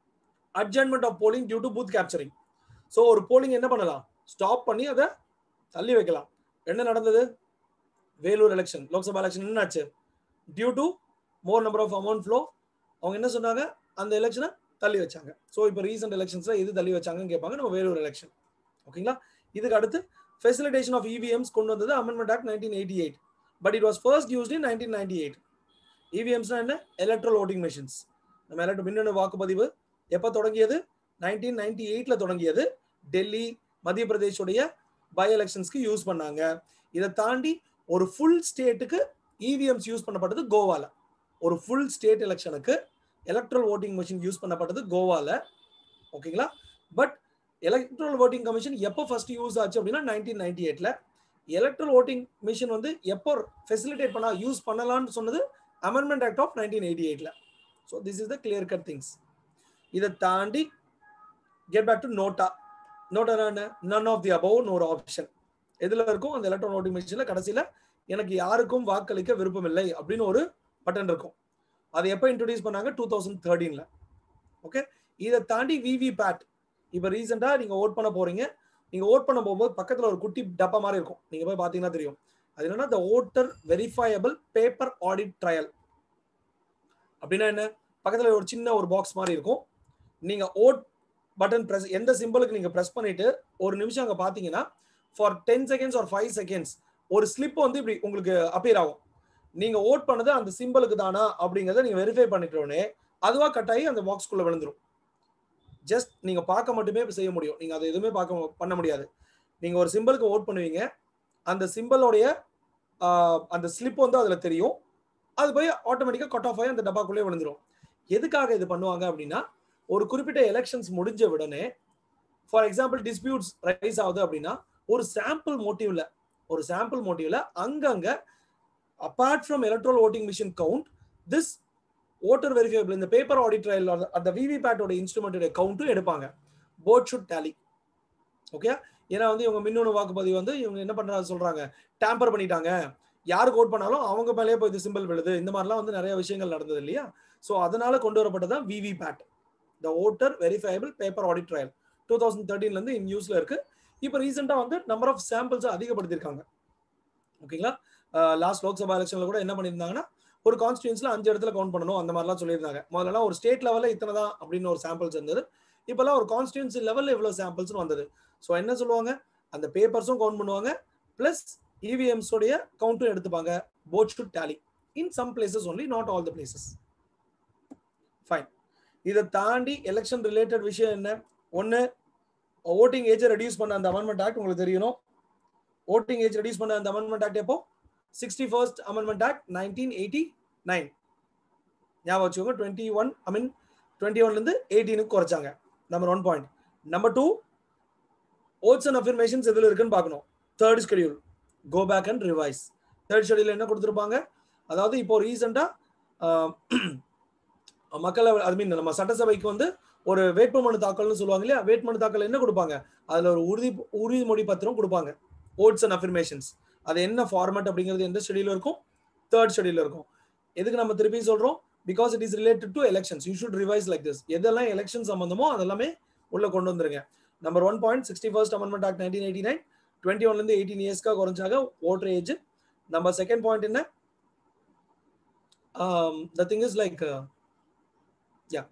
adjournment of polling due to booth capturing so ஒரு போலிங் என்ன பண்ணலாம் ஸ்டாப் பண்ணி அதை தள்ளி வைக்கலாம் என்ன நடந்தது வேலூர் எலெக்ஷன் லோக்சபா எலெக்ஷன் என்னாச்சு due to more number of amount flow அவங்க என்ன சொன்னாங்க அந்த எலெக்ஷனை தள்ளி வச்சாங்க ஸோ இப்போ ரீசெண்ட் எலெக்ஷன்ஸ்ல எது தள்ளி வச்சாங்கன்னு கேட்பாங்க நம்ம வேலூர் எலெக்ஷன் ஓகேங்களா இதுக்கு அடுத்து ஃபெசிலிட்டேஷன் ஆஃப் இவிஎம்ஸ் கொண்டு வந்தது amendment act nineteen eighty eight but it was first used in nineteen ninety eight இவிஎம்ஸ்னா என்ன எலக்ட்ரல் ஓட்டிங் மிஷின்ஸ் நம்ம எலக்ட்ரோ மின்னணு வாக்குப்பதிவு எப்போ தொடங்கியது நைன்டீன் நைன்டி எயிட்ல தொடங்கியது டெல்லி மத்திய பிரதேஷோடைய பை எலெக்ஷன்ஸ்க்கு யூஸ் பண்ணாங்க இதை தாண்டி ஒரு ஃபுல் ஸ்டேட்டுக்கு இவிஎம்ஸ் யூஸ் பண்ணப்பட்டது கோவால ஒரு ஃபுல் ஸ்டேட் எலெக்ஷனுக்கு எலக்ட்ரல் ஓட்டிங் மிஷின் யூஸ் பண்ணப்பட்டது கோவால ஓகேங்களா பட் எலக்ட்ரல் ஓட்டிங் கமிஷன் எப்போ ஃபர்ஸ்ட் யூஸ் ஆச்சு அப்படின்னா நைன்டீன் நைன்டி எயிட்ல எலக்ட்ரல் ஓட்டிங் மிஷின் வந்து எப்போ ஃபெசிலிட்டேட் பண்ணா யூஸ் பண்ணலாம்னு சொன்னது amendment act of nineteen eighty எயிட்ல so this is the clear cut things இதை தாண்டி get back to NOTA NOTA என்ன நன் ஆஃப் தி அபவ் ஒரு ஆப்ஷன் எதுல இருக்கும் அந்த எலக்ட்ரான் ஓட்டிங் மிஷின்ல கடைசியில எனக்கு யாருக்கும் வாக்களிக்க விருப்பம் இல்லை அப்படின்னு ஒரு பட்டன் இருக்கும் அதை எப்போ இன்ட்ரடியூஸ் பண்ணாங்க டூ தௌசண்ட் தேர்ட்டீன்ல ஓகே இதை தாண்டி விவி பேட் இப்போ ரீசெண்டாக நீங்கள் ஓட் பண்ண போறீங்க நீங்கள் ஓட் பண்ண போகும்போது பக்கத்தில் ஒரு குட்டி டப்பா மாதிரி இருக்கும் நீங்கள் போய் பார்த்தீங்கன்னா தெரியும் அது என்னன்னா the voter verifiable paper audit trial அப்படின்னா என்ன பக்கத்தில் ஒரு சின்ன ஒரு பாக்ஸ் மாதிரி இருக்கும் நீங்கள் ஓட் பட்டன் ப்ரெஸ் எந்த சிம்பிளுக்கு நீங்கள் ப்ரெஸ் பண்ணிட்டு ஒரு நிமிஷம் அங்கே பார்த்தீங்கன்னா for ten seconds or five seconds ஒரு ஸ்லிப் வந்து இப்படி உங்களுக்கு அப்பியர் ஆகும் நீங்க ஓட் பண்ணது அந்த சிம்பிளுக்கு தானா அப்படிங்கறத நீங்க வெரிஃபை பண்ணிட்டோடனே அதுவா கட் ஆகி அந்த பாக்ஸ்குள்ள விழுந்துரும் ஜஸ்ட் நீங்க பார்க்க மட்டுமே செய்ய முடியும் நீங்க அதை எதுவுமே பார்க்க பண்ண முடியாது நீங்க ஒரு சிம்பிளுக்கு ஓட் பண்ணுவீங்க அந்த சிம்பிளோடைய அந்த ஸ்லிப் வந்து அதுல தெரியும் அது போய் ஆட்டோமேட்டிக்கா கட் ஆஃப் ஆகி அந்த டப்பாக்குள்ளே விழுந்துரும் எதுக்காக இது பண்ணுவாங்க அப்படின்னா ஒரு குறிப்பிட்ட எலெக்ஷன்ஸ் முடிஞ்ச உடனே ஃபார் எக்ஸாம்பிள் டிஸ்பியூட்ஸ் ரைஸ் ஆகுது அப்படின்னா ஒரு சாம்பிள் மோட்டிவ்ல ஒரு சாம்பிள் மோட்டிவ்ல அங்கங்க apart from electoral voting machine count this voter verifiable இந்த பேப்பர் ஆடிட் ட்ரையல் அந்த விவி பேட்டோட இன்ஸ்ட்ருமெண்டோட கவுண்ட்டும் எடுப்பாங்க போர்ட் ஷுட் டேலி ஓகே ஏன்னா வந்து இவங்க மின்னணு வாக்குப்பதிவு வந்து இவங்க என்ன பண்றாங்க சொல்றாங்க டேம்பர் பண்ணிட்டாங்க யாருக்கு ஓட் பண்ணாலும் அவங்க மேலேயே போய் இது சிம்பிள் விழுது இந்த மாதிரிலாம் வந்து நிறைய விஷயங்கள் நடந்தது இல்லையா ஸோ அதனால கொண்டு வரப்பட்டதான் VV PAT the voter verifiable paper audit trial two thousand தேர்ட்டீன்ல இருந்து இன் யூஸ்ல இருக்கு இப்போ ரீசெண்டாக வந்து நம்பர் ஆஃப் சாம்பிள்ஸ் அதிகப்படுத்திருக்காங்க ஓகேங்களா லாஸ்ட் லோக்சபா எலெக்ஷன்ல கூட என்ன பண்ணியிருந்தாங்கன்னா ஒரு கான்ஸ்டியூன்ஸ்ல அஞ்சு இடத்துல கவுண்ட் பண்ணணும் அந்த மாதிரிலாம் சொல்லியிருந்தாங்க முதல்ல ஒரு ஸ்டேட் லெவல்ல இத்தனை தான் அப்படின்னு ஒரு சாம்பிள்ஸ் இருந்தது இப்பெல்லாம் ஒரு கான்ஸ்டியூன்சி லெவல்ல இவ்வளவு சாம்பிள்ஸ் வந்தது ஸோ என்ன சொல்லுவாங்க அந்த பேப்பர்ஸும் கவுண்ட் பண்ணுவாங்க பிளஸ் இவிஎம்ஸ் உடைய கவுண்ட்டும் எடுத்துப்பாங்க both should tally in some places only not all the places fine இதை தாண்டி எலெக்ஷன் ரிலேட்டட் விஷயம் என்ன ஒன்று ஓட்டிங் ஏஜை ரெடியூஸ் பண்ண அந்த அமெண்ட்மெண்ட் ஆக்ட் உங்களுக்கு தெரியணும் ஓட்டிங் ஏஜ் ரெடியூஸ் பண்ண அந்த அமெண்ட்மெண்ட் ஆக்ட் எப்போ sixty first amendment act nineteen eighty nine ஞாபகம் வச்சுக்கோங்க twenty one I mean twenty ஒன்லேருந்து எயிட்டீனுக்கு குறைச்சாங்க number one point number two oaths and affirmations எதில் இருக்குன்னு பார்க்கணும் third schedule go back and revise third schedule என்ன கொடுத்துருப்பாங்க அதாவது இப்போ ரீசெண்டாக மக்களவை ஐ மீன் நம்ம சட்டசபைக்கு வந்து ஒரு வேட்புமனு தாக்கல்னு சொல்லுவாங்க இல்லையா வேட்புமனு தாக்கல் என்ன கொடுப்பாங்க அதில் ஒரு உறுதி உறுதிமொழி பத்திரம் கொடுப்பாங்க ஓட்ஸ் அண்ட் அஃபர்மேஷன்ஸ் அது என்ன ஃபார்மேட் அப்படிங்கிறது எந்த ஷெடியூல் இருக்கும் தேர்ட் ஷெடியூல் இருக்கும் எதுக்கு நம்ம திருப்பி சொல்றோம் because it is related to elections you should revise like this எதெல்லாம் எலெக்ஷன் சம்பந்தமோ அதெல்லாமே உள்ள கொண்டு வந்துருங்க number one point sixty first amendment act nineteen eighty nine twenty ஒன்லேருந்து எயிட்டீன் இயர்ஸ்க்காக குறைஞ்சாங்க ஓட்டர் ஏஜ் நம்ம செகண்ட் பாயிண்ட் என்ன the thing is like yeah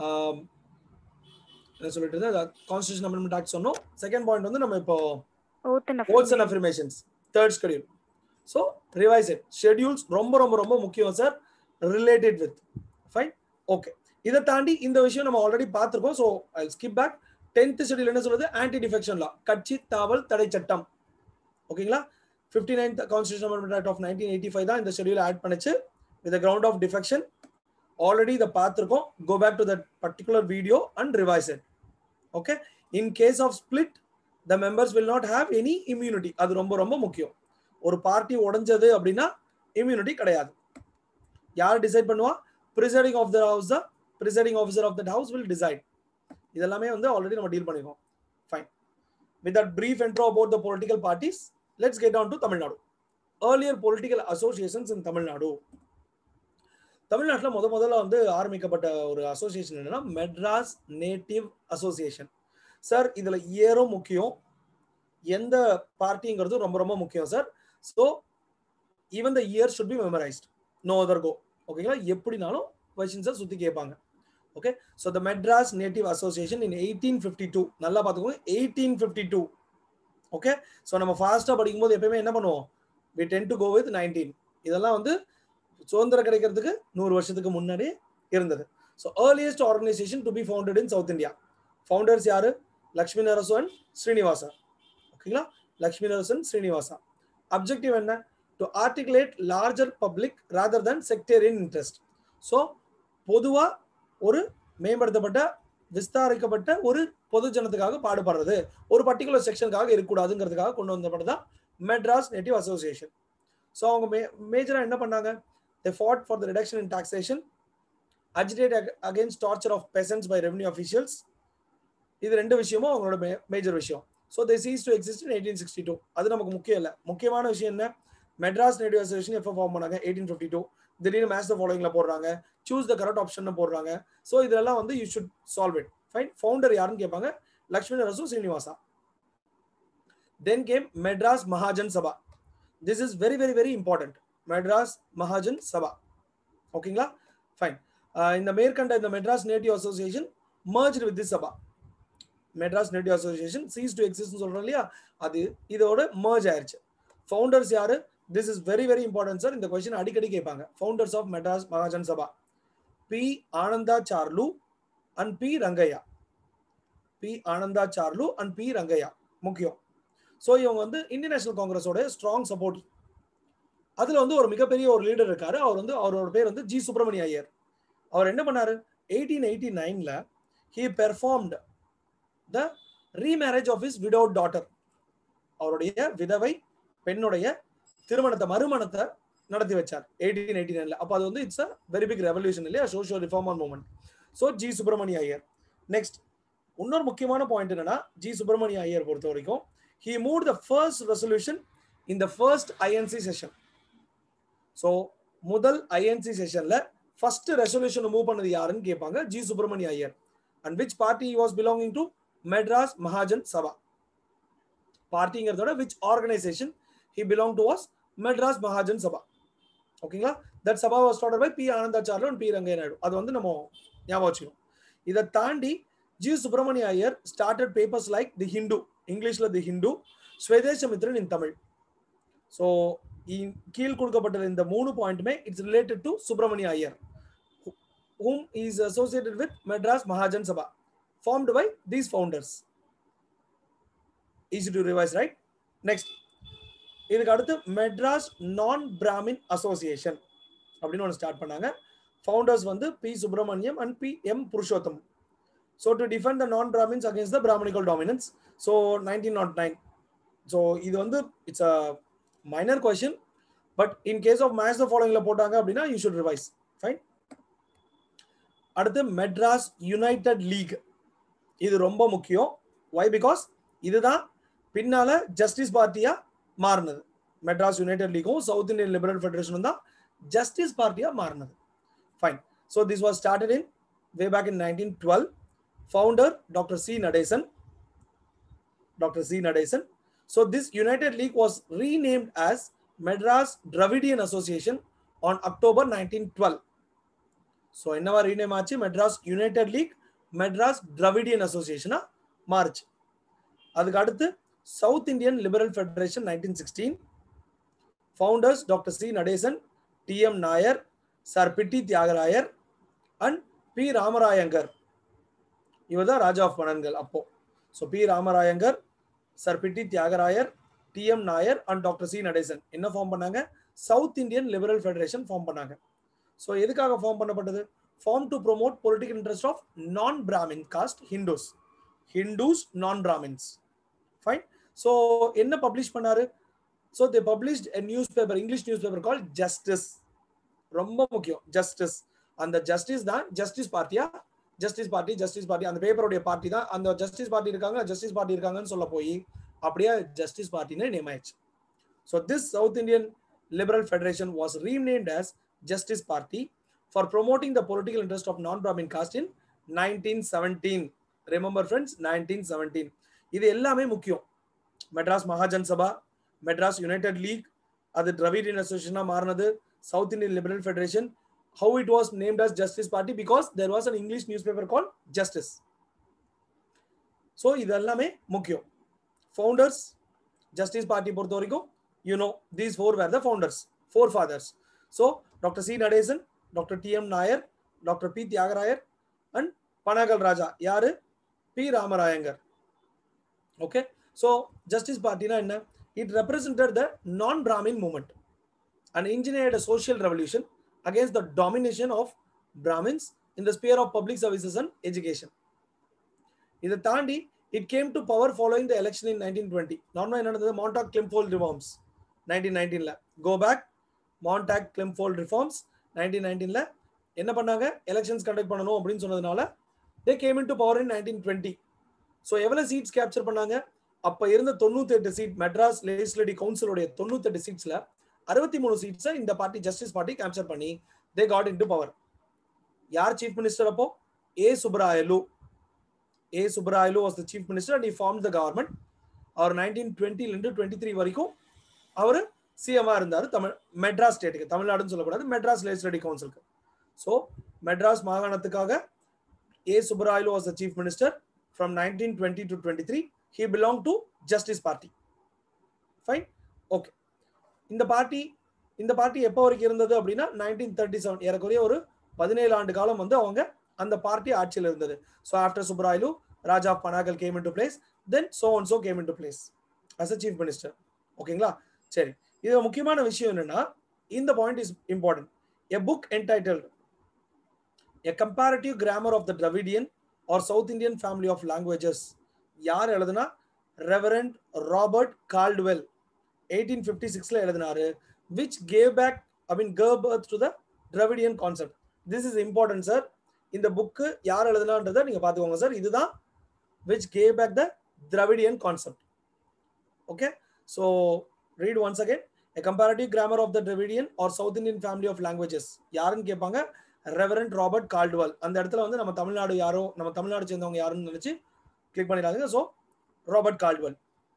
என்ன சொல்லிட்டு இருந்தேன் கான்ஸ்டியூஷன் அமெண்ட்மெண்ட் ஆக்ட் சொன்னோம் செகண்ட் பாயிண்ட் வந்து நம்ம இப்போ oaths and affirmations third schedule so revise it schedules ரொம்ப ரொம்ப ரொம்ப முக்கியம் sir related with fine okay இதை தாண்டி இந்த விஷயம் நம்ம ஆல்ரெடி பார்த்துருக்கோம் so I skip back tenth schedule என்ன சொல்லுது ஆன்டி டிஃபெக்ஷன் லா கட்சி தாவல் தடை சட்டம் ஓகேங்களா fifty ninth constitution amendment act of nineteen eighty five தான் இந்த ஷெடியூல் ஆட் பண்ணுச்சு with ground of defection already இதை பார்த்துருக்கோம் go back to that particular video and revise it okay in case of split the members will not have any immunity அது ரொம்ப ரொம்ப முக்கியம் ஒரு பார்ட்டி உடஞ்சது அப்படின்னா இம்யூனிட்டி கிடையாது யார் டிசைட் பண்ணுவா presiding of the house the presiding officer of that house will decide இதெல்லாமே வந்து ஆல்ரெடி நம்ம டீல் பண்ணிருக்கோம் fine with that brief intro about the political parties let's get on to Tamil Nadu earlier political associations in Tamil Nadu தமிழ்நாட்டில் முத முதல்ல வந்து ஆரம்பிக்கப்பட்ட ஒரு அசோசியேஷன் என்னன்னா மெட்ராஸ் நேட்டிவ் அசோசியேஷன் சார் இதுல இயரும் முக்கியம் எந்த பார்ட்டிங்கிறது ரொம்ப ரொம்ப முக்கியம் sir so even the year should be memorised no other go ஓகேங்களா எப்படினாலும் கொஸ்டின்ஸை சுற்றி கேட்பாங்க okay so the Madras native association in eighteen fifty two நல்லா பார்த்துக்கோங்க eighteen fifty two okay so நம்ம ஃபாஸ்ட்டாக படிக்கும்போது எப்பயுமே என்ன பண்ணுவோம் we tend to go with nineteen இதெல்லாம் வந்து சுதந்திரம் கிடைக்கிறதுக்கு நூறு வருஷத்துக்கு முன்னாடி இருந்தது so earliest organisation to be founded in South India founders யாரு லக்ஷ்மி நரசு அண்ட் ஸ்ரீனிவாசா ஓகேங்களா லக்ஷ்மி நரசன் ஸ்ரீனிவாசா அப்ஜெக்டிவ் என்ன to articulate larger public rather than sectarian interest so பொதுவாக ஒரு மேம்படுத்தப்பட்ட விஸ்தாரிக்கப்பட்ட ஒரு பொது ஜனத்துக்காக பாடுபடுறது ஒரு பர்டிகுலர் செக்ஷனுக்காக இருக்கக்கூடாதுங்கிறதுக்காக கொண்டு வந்தப்பட்ட தான் மெட்ராஸ் நேட்டிவ் அசோசியேஷன் ஸோ அவங்க மே மேஜராக என்ன பண்ணாங்க they fought for the reduction in taxation agitate against torture of peasants by revenue officials இது ரெண்டு விஷயமும் அவங்களோட மே மேஜர் விஷயம் so they cease to exist in eighteen sixty two அது நமக்கு முக்கியம் இல்லை முக்கியமான விஷயம் என்ன மெட்ராஸ் நேட்டிவ் அசோசியேஷன் எப்போ ஃபார்ம் பண்ணாங்க எயிட்டீன் ஃபிஃப்டி டூ திடீர்னு மேட்ச் த ஃபாலோயிங்ல போடுறாங்க சூஸ் த கரெக்ட் ஆப்ஷன் போடுறாங்க ஸோ இதெல்லாம் வந்து you should solve it fine founder யாருன்னு கேட்பாங்க Lakshmi Narasu Srinivasa then came Madras Mahajan Sabha this is very very very important Madras Mahajan Sabha ஓகேங்களா ஃபைன் இந்த மேற்கண்ட இந்த Madras native Association merge with this Sabha Madras native Association ceased to exist சொல்றோம் இல்லையா அது இதோட மர்ஜ் ஆயிருச்சு ஃபவுண்டர்ஸ் யாரு this is very very important sir இந்த கொஸ்டின் அடிக்கடி கேட்பாங்க founders of Madras Mahajan Sabha P Ananda Charlu and P Rangaiah P Ananda Charlu and P Rangaiah முக்கியம் ஸோ இவங்க வந்து இந்தியன் நேஷனல் காங்கிரஸோட ஸ்ட்ராங் சப்போர்ட் அதுல வந்து ஒரு மிகப்பெரிய ஒரு லீடர் இருக்காரு அவர் வந்து அவரோட பேர் வந்து ஜி சுப்பிரமணிய ஐயர் அவர் என்ன பண்ணாரு எயிட்டீன் எயிட்டி நைன்ல he performed the remarriage of his widowed daughter அவருடைய விதவை பெண்ணுடைய திருமணத்தை மறுமணத்தை நடத்தி வச்சார் எயிட்டீன் எயிட்டி நைன்ல அப்போ அது வந்து it's a very big revolution இல்லையா social reformer movement so G Subramania Iyer next இன்னொரு முக்கியமான பாயிண்ட் என்னன்னா ஜி சுப்பிரமணிய ஐயர் பொறுத்த வரைக்கும் he move the first resolution in the first INC session so முதல் ஐஎன்சி செஷன்ல ஃபர்ஸ்ட் ரெசல்யூஷன் மூவ் பண்ணது யாருன்னு கேட்பாங்க G Subramania Iyer and which party was belonging to Madras Mahajan Sabha பார்ட்டிங்கிறதோட which organisation he belong to was Madras Mahajan Sabha ஓகேங்களா that Sabha was started by P Anandacharlu and P Rangaiah Naidu அது வந்து நம்ம ஞாபகம் வச்சுக்கணும் இதை தாண்டி G Subramania Iyer started papers like the Hindu இங்கிலீஷ்ல the Hindu Swadesamitran in Tamil so கீழ் கொடுக்கப்பட்ட இந்த மூணு பாயிண்ட்டுமே it's related to Subramania Iyer whom is associated with Madras Mahajan Sabha, formed by these founders. Easy to revise, right? Next. இதுக்கு அடுத்து மெட்ராஸ் நான் பிராமின் அசோசியேஷன் அப்படின்னு ஒன்று ஸ்டார்ட் பண்ணாங்க ஃபவுண்டர்ஸ் வந்து P Subramaniam and P M Purushottam so to defend the non Brahmins against the Brahminical dominance so nineteen nought nine so இது வந்து it's a minor question but in case of match the ஃபாலோயிங்ல போட்டாங்க அப்படின்னா யூ ஷுட் ரிவைஸ் ஃபைன் அடுத்து Madras United league இது ரொம்ப முக்கியம் why because இதுதான் பின்னால ஜஸ்டிஸ் பார்ட்டியா மாறினது மெட்ராஸ் யுனைடெட் லீக்கும் சவுத் இந்தியன் லிபரல் ஃபெடரேஷனும் தான் ஜஸ்டிஸ் பார்ட்டியா மாறினது fine so this was started in way back in nineteen twelve founder doctor C Natesan doctor C Natesan so this United League was renamed as Madras Dravidian Association on October nineteen twelve so என்னவா rename ஆச்சு Madras United League Madras Dravidian அசோசியேஷனா மாறுச்சு அதுக்கு அடுத்து South Indian Liberal Federation nineteen sixteen founders doctor C Natesan D M Nair sir Pitti Thiyagarayar and P Ramarayaningar இவர் தான் Raja of மணன்கள் அப்போ so P Ramarayaningar sir Pitti Thiyagarayar T M Nair and doctor C Natesan என்ன ஃபார்ம் பண்ணாங்க South Indian Liberal Federation form பண்ணாங்க ஸோ எதுக்காக ஃபார்ம் பண்ணப்பட்டது form to promote political interest of non Brahmin caste Hindus Hindus non Brahmins fine so என்ன பப்ளிஷ் பண்ணாரு so they published news paper English news paper call Justice ரொம்ப முக்கியம் Justice அந்த Justice தான் Justice பார்ட்டியா ஜஸ்டிஸ் பார்ட்டி ஜஸ்டிஸ் பார்ட்டி அந்த பேப்பருடைய பார்ட்டி தான் அந்த ஜஸ்டிஸ் பார்ட்டி இருக்காங்க ஜஸ்டிஸ் பார்ட்டி இருக்காங்கன்னு சொல்ல போய் அப்படியே ஜஸ்டிஸ் பார்ட்டின்னு நேம் ஆயிடுச்சு so this South Indian Liberal Federation was renamed as Justice Party for promoting the political interest of non-Brahmin caste in 1917. Remember friends, 1917. இது எல்லாமே முக்கியம் மெட்ராஸ் மகாஜன் சபா மெட்ராஸ் யுனைடெட் லீக் அது திராவிடியன் அசோசியேஷனா மாறினது South Indian Liberal Federation how it was named as Justice Party because there was an English news paper call Justice so இது எல்லாமே முக்கியம் founders Justice Party பொறுத்த வரைக்கும் you know these four were the founders four fathers so doctor C Natesan doctor T M Nair doctor P Thiyagarayar and Panagal Raja யாரு P Ramarayaningar okay so Justice பார்ட்டினா என்ன it represented the non Brahmin movement and engineered a social revolution against the domination of Brahmins in the sphere of public services and education இதை தாண்டி it came to power following the election in nineteen twenty நார்மலாக என்ன நடந்தது Montagu Chelmsford reforms nineteen நைன்டீனில் go back Montagu Chelmsford reforms nineteen நைன்டீனில் என்ன பண்ணாங்க elections conduct பண்ணணும் அப்படின்னு சொன்னதுனால they came in into power in nineteen twenty so எவ்வளோ சீட்ஸ் கேப்சர் பண்ணாங்க அப்போ இருந்த தொண்ணூத்தி எட்டு சீட் மெட்ராஸ் லெஜிஸ்லேட்டிவ் கவுன்சிலுடைய தொண்ணூத்தெட்டு சீட்ஸில் அறுபத்தி மூணு சீட்ஸை இந்த பார்ட்டி ஜஸ்டிஸ் பார்ட்டி கேப்சர் பண்ணி they got into power யார் சீஃப் மினிஸ்டர் அப்போ A Subbarayalu A Subbarayalu was the chief minister and he form the government அவர் நைன்டீன் டுவெண்ட்டிலேருந்து டுவெண்ட்டி த்ரீ வரைக்கும் அவர் சிஎம்ஆ இருந்தார் தமிழ் மெட்ராஸ் ஸ்டேட்டுக்கு தமிழ்நாடுன்னு சொல்லக்கூடாது மெட்ராஸ் லெஜிஸ்லேட்டிவ் கவுன்சிலுக்கு ஸோ மெட்ராஸ் மாகாணத்துக்காக A Subbarayalu was the chief minister from nineteen twenty to twenty three he belong to justice Party fine okay இந்த பார்ட்டி இந்த பார்ட்டி எப்போ வரைக்கும் இருந்தது அப்படின்னா நைன்டீன் தேர்ட்டி செவன் ஏறக்குறைய ஒரு பதினேழு ஆண்டு காலம் வந்து அவங்க அந்த பார்ட்டி ஆட்சியில் இருந்தது so after Subbarayalu Raja Panagal came in to place then so and so came in to place as a chief minister ஓகேங்களா சரி இது முக்கியமான விஷயம் என்னன்னா இந்த point is important a book entitled a comparative grammar of the Dravidian or South Indian family of languages யார் எழுதுனா reverend Robert Caldwell eighteen fifty சிக்ஸில் எழுதினாரு which gave back I mean gave birth to the Dravidian concept this is important sir இந்த book யார் எழுதுனான்றதை நீங்கள் பார்த்துக்கோங்க sir இதுதான் which gave back the Dravidian concept okay so read once again a comparative grammar of the Dravidian or South Indian family of languages யாருன்னு கேட்பாங்க reverend Robert Caldwell அந்த இடத்துல வந்து நம்ம தமிழ்நாடு யாரோ நம்ம தமிழ்நாடு சேர்ந்தவங்க யாருன்னு நினைச்சு கிளிக் பண்ணிடாதீங்க so Robert Caldwell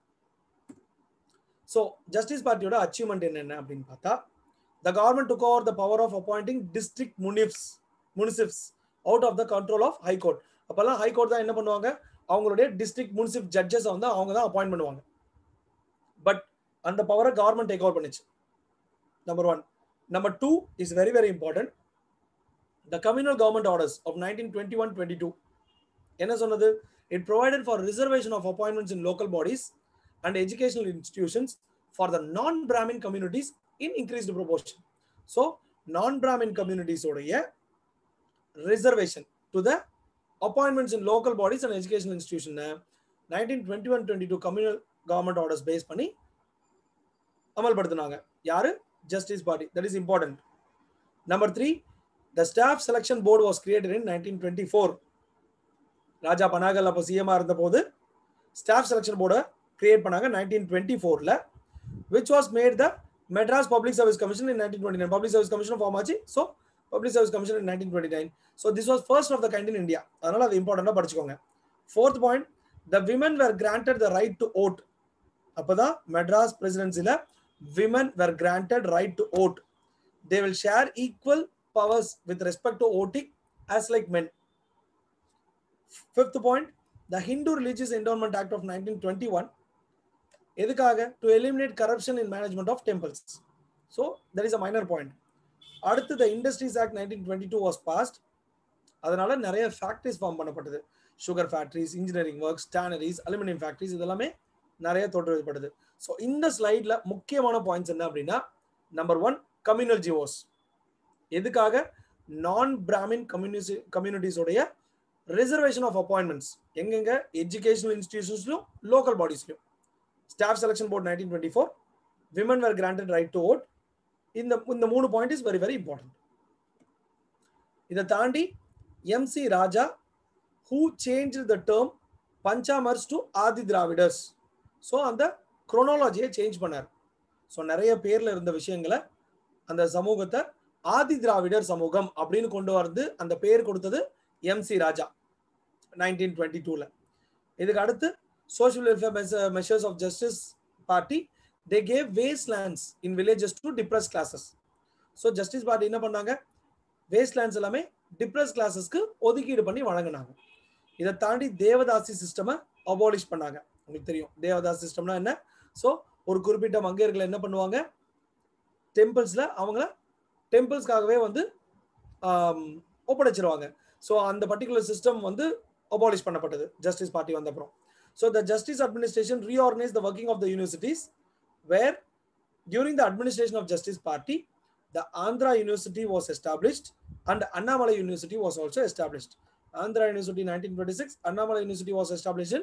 so Justice பார்ட்டியோட அச்சீவ்மெண்ட் என்னென்ன அப்படின்னு பார்த்தா the government took over the power of appointing district munsifs munsifs out of the control of high court அப்போல்லாம் ஹைகோர்ட் தான் என்ன பண்ணுவாங்க அவங்களுடைய டிஸ்ட்ரிக்ட் முனிசிப் ஜட்ஜஸ் வந்து அவங்க தான் அப்பாயிண்ட் பண்ணுவாங்க பட் அந்த பவரை கவர்மெண்ட் டேக் ஓவர் பண்ணிச்சு number one number two is very very important the communal government orders of nineteen twenty one twenty two என்ன சொன்னது it provided for reservation of appointments in local bodies and educational institutions for the non Brahmin communities in increased proportion so non Brahmin கம்யூனிட்டிஸோடைய reservation to the appointments in local bodies and educational institution nineteen twenty one twenty two communal government orders base பண்ணி அமல்படுத்தினாங்க யாரு Justice Party that is important number three the staff selection board was created in nineteen twenty four Raja Panagal அப்போ சிஎம்ஆ இருந்த போது staff selection போர்டை create பண்ணாங்க nineteen twenty ஃபோரில் which was made the Madras Public Service Commission in nineteen twenty nine Public Service Commission form ஆச்சு so Public Service Commission in nineteen twenty nine so this was first of the kind in India அதனால அது இம்பார்ட்டண்டாக படிச்சுக்கோங்க fourth point the women were granted the right to vote அப்போதான் மெட்ராஸ் பிரசிடென்சியில் women were granted right to vote they will share equal powers with respect to voting as like men. Fifth point, the Hindu Religious Endowment Act of 1921 எதுக்காக to eliminate corruption in management of temples so that is a minor point அடுத்து the industries act nineteen twenty two was passed அதனால நிறைய factories form பண்ணப்பட்டது sugar factories engineering works tanneries aluminium factories இதெல்லாமே நிறைய தோற்றுவிக்கப்பட்டது so இந்த ஸ்லைடில் முக்கியமான points என்ன அப்படின்னா நம்பர் ஒன் கம்யூனல் ஜிஓஸ் எதுக்காக நான் பிராமின் கம்யூனிசி கம்யூனிட்டிஸோடைய ரிசர்வேஷன் ஆஃப் அப்பாயின்மெண்ட்ஸ் எங்கெங்க எஜுகேஷனல் இன்ஸ்டிடியூஷன்ஸ்லையும் லோக்கல் பாடிஸ்லையும் staff selection board nineteen twenty four women were granted right to vote இந்த இந்த மூணு point is very very important இதை தாண்டி MC Raja who change the term Panchamars to Adi Dravidars so அந்த குரோனாலஜியை சேஞ்ச் பண்ணார் ஸோ நிறைய பேர்ல இருந்த விஷயங்களை அந்த சமூகத்தை ஆதி திராவிடர் சமூகம் அப்படின்னு கொண்டு வந்து அந்த பேர் கொடுத்தது M C Raja nineteen twenty டூல இதுக்கு அடுத்து social welfare mes- measures of justice party they gave wastelands in villages to depressed classes so justice party என்ன பண்ணாங்க wastelands எல்லாமே depressed கிளாஸஸ்க்கு ஒதுக்கீடு பண்ணி வழங்கினாங்க இதை தாண்டி தேவதாசி சிஸ்டமை அபாலிஷ் பண்ணாங்க உங்களுக்கு தெரியும் தேவதாஸ் சிஸ்டம்னா என்ன ஸோ ஒரு குறிப்பிட்ட மங்கையர்களை என்ன பண்ணுவாங்க டெம்பிள்ஸ்ல அவங்கள டெம்பிள்ஸ்க்காகவே வந்து ஆம், ஒப்படைச்சிருவாங்க ஸோ அந்த பர்டிகுலர் சிஸ்டம் வந்து அபாலிஷ் பண்ணப்பட்டது ஜஸ்டிஸ் பார்ட்டி வந்த அப்புறம் so the Justice administration reorganise the working of the universities were during the administration of justice party the andhra university was established and annamalai university was also established andhra university 1926 annamalai university was established in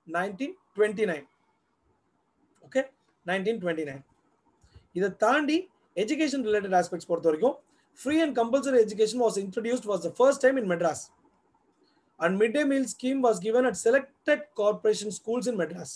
1929 okay 1929 இதை தாண்டி education related aspects பொறுத்த வரைக்கும் free and compulsory education was introduced was the first time in Madras and mid day meal scheme was given at selected corporation schools in Madras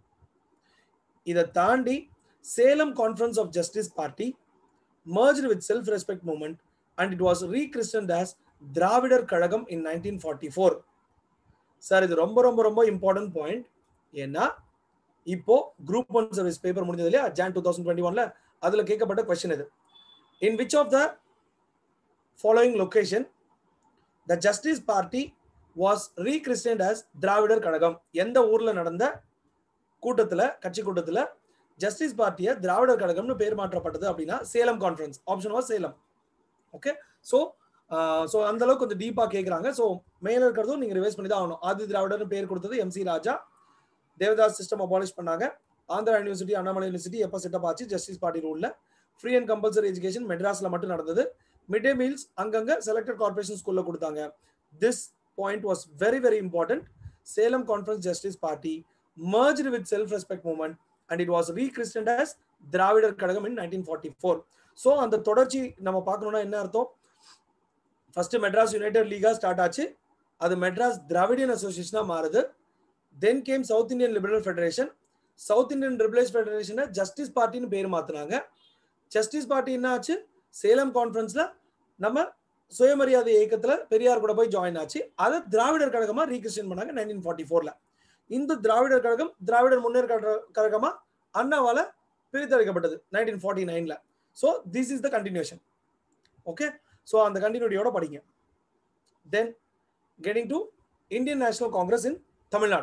இதை தாண்டி Salem conference of Justice Party merged with self respect movement and it was rechristened as Dravidar Kazhagam in 1944 sir இது ரொம்ப ரொம்ப ரொம்ப important point ஏன்னா இப்போ group one service paper முடிஞ்சது இல்லையா ஜான் டூ தௌசண்ட் டுவெண்ட்டி ஒன்ல அதுல கேட்கப்பட்ட கொஸ்டின் இது in which of the following location the Justice Party was rechristened as Dravidar Kazhagam எந்த ஊர்ல நடந்த கூட்டத்துல கட்சி கூட்டத்துல ஜஸ்டிஸ் பார்ட்டியை திராவிடர் கழகம்னு பேர் மாற்றப்பட்டது அப்படின்னா Salem conference option was Salem okay so so அந்த அளவுக்கு கொஞ்சம் டீப்பா கேட்குறாங்க ஸோ மேல இருக்கிறதும் நீங்க ரிவைஸ் பண்ணி தான் ஆகணும் ஆதி திராவிடர்னு பேர் கொடுத்தது MC Raja devadasi system abolish பண்ணாங்க ஆந்திரா யூனிவர்சிட்டி அண்ணாமலை யூனிவர்சிட்டி எப்போ செட்டப் ஆச்சு ஜஸ்டிஸ் பார்ட்டி ரூல்ல ஃப்ரீ அண்ட் கம்பல்சரி எஜுகேஷன் மெட்ராஸ்ல மட்டும் நடந்தது மிட் டே மீல்ஸ் அங்கங்க செலக்டட் கார்பரேஷன் ஸ்கூல்ல கொடுத்தாங்க this point was very very important Salem conference Justice Party merged with self respect movement and it was rechristened as Dravidar Kazhagam in 1944 so அந்த தொடர்ச்சி நம்ம பார்க்கணும்னா என்ன அர்த்தம் ஃபர்ஸ்ட் மெட்ராஸ் யுனைடெட் லீகா ஸ்டார்ட் ஆச்சு அது மெட்ராஸ் திராவிடியன் அசோசியேஷனா மாறுது then came South Indian Liberal Federation South Indian liberalise ஃபெடரேஷனை ஜஸ்டிஸ் பார்ட்டின்னு பேர் மாத்தினாங்க ஜஸ்டிஸ் பார்ட்டி என்ன ஆச்சு சேலம் கான்ஃபரன்ஸ்ல நம்ம சுயமரியாதை இயக்கத்துல பெரியார் கூட போய் ஜாயின் ஆச்சு அதை திராவிடர் கழகமா ரீகிறிஸ்டன் பண்ணாங்க நைன்டீன் ஃபார்ட்டி ஃபோர்ல இந்த திராவிடர் கழகம் திராவிடர் முன்னேற்ற கழக- கழகமா அண்ணாவால பிரித்தளிக்கப்பட்டது நைன்டீன் ஃபார்ட்டி நைன்ல so this is the continuation okay so அந்த கண்டினியூட்டியோட படிங்க then getting to Indian National Congress in Tamil Nadu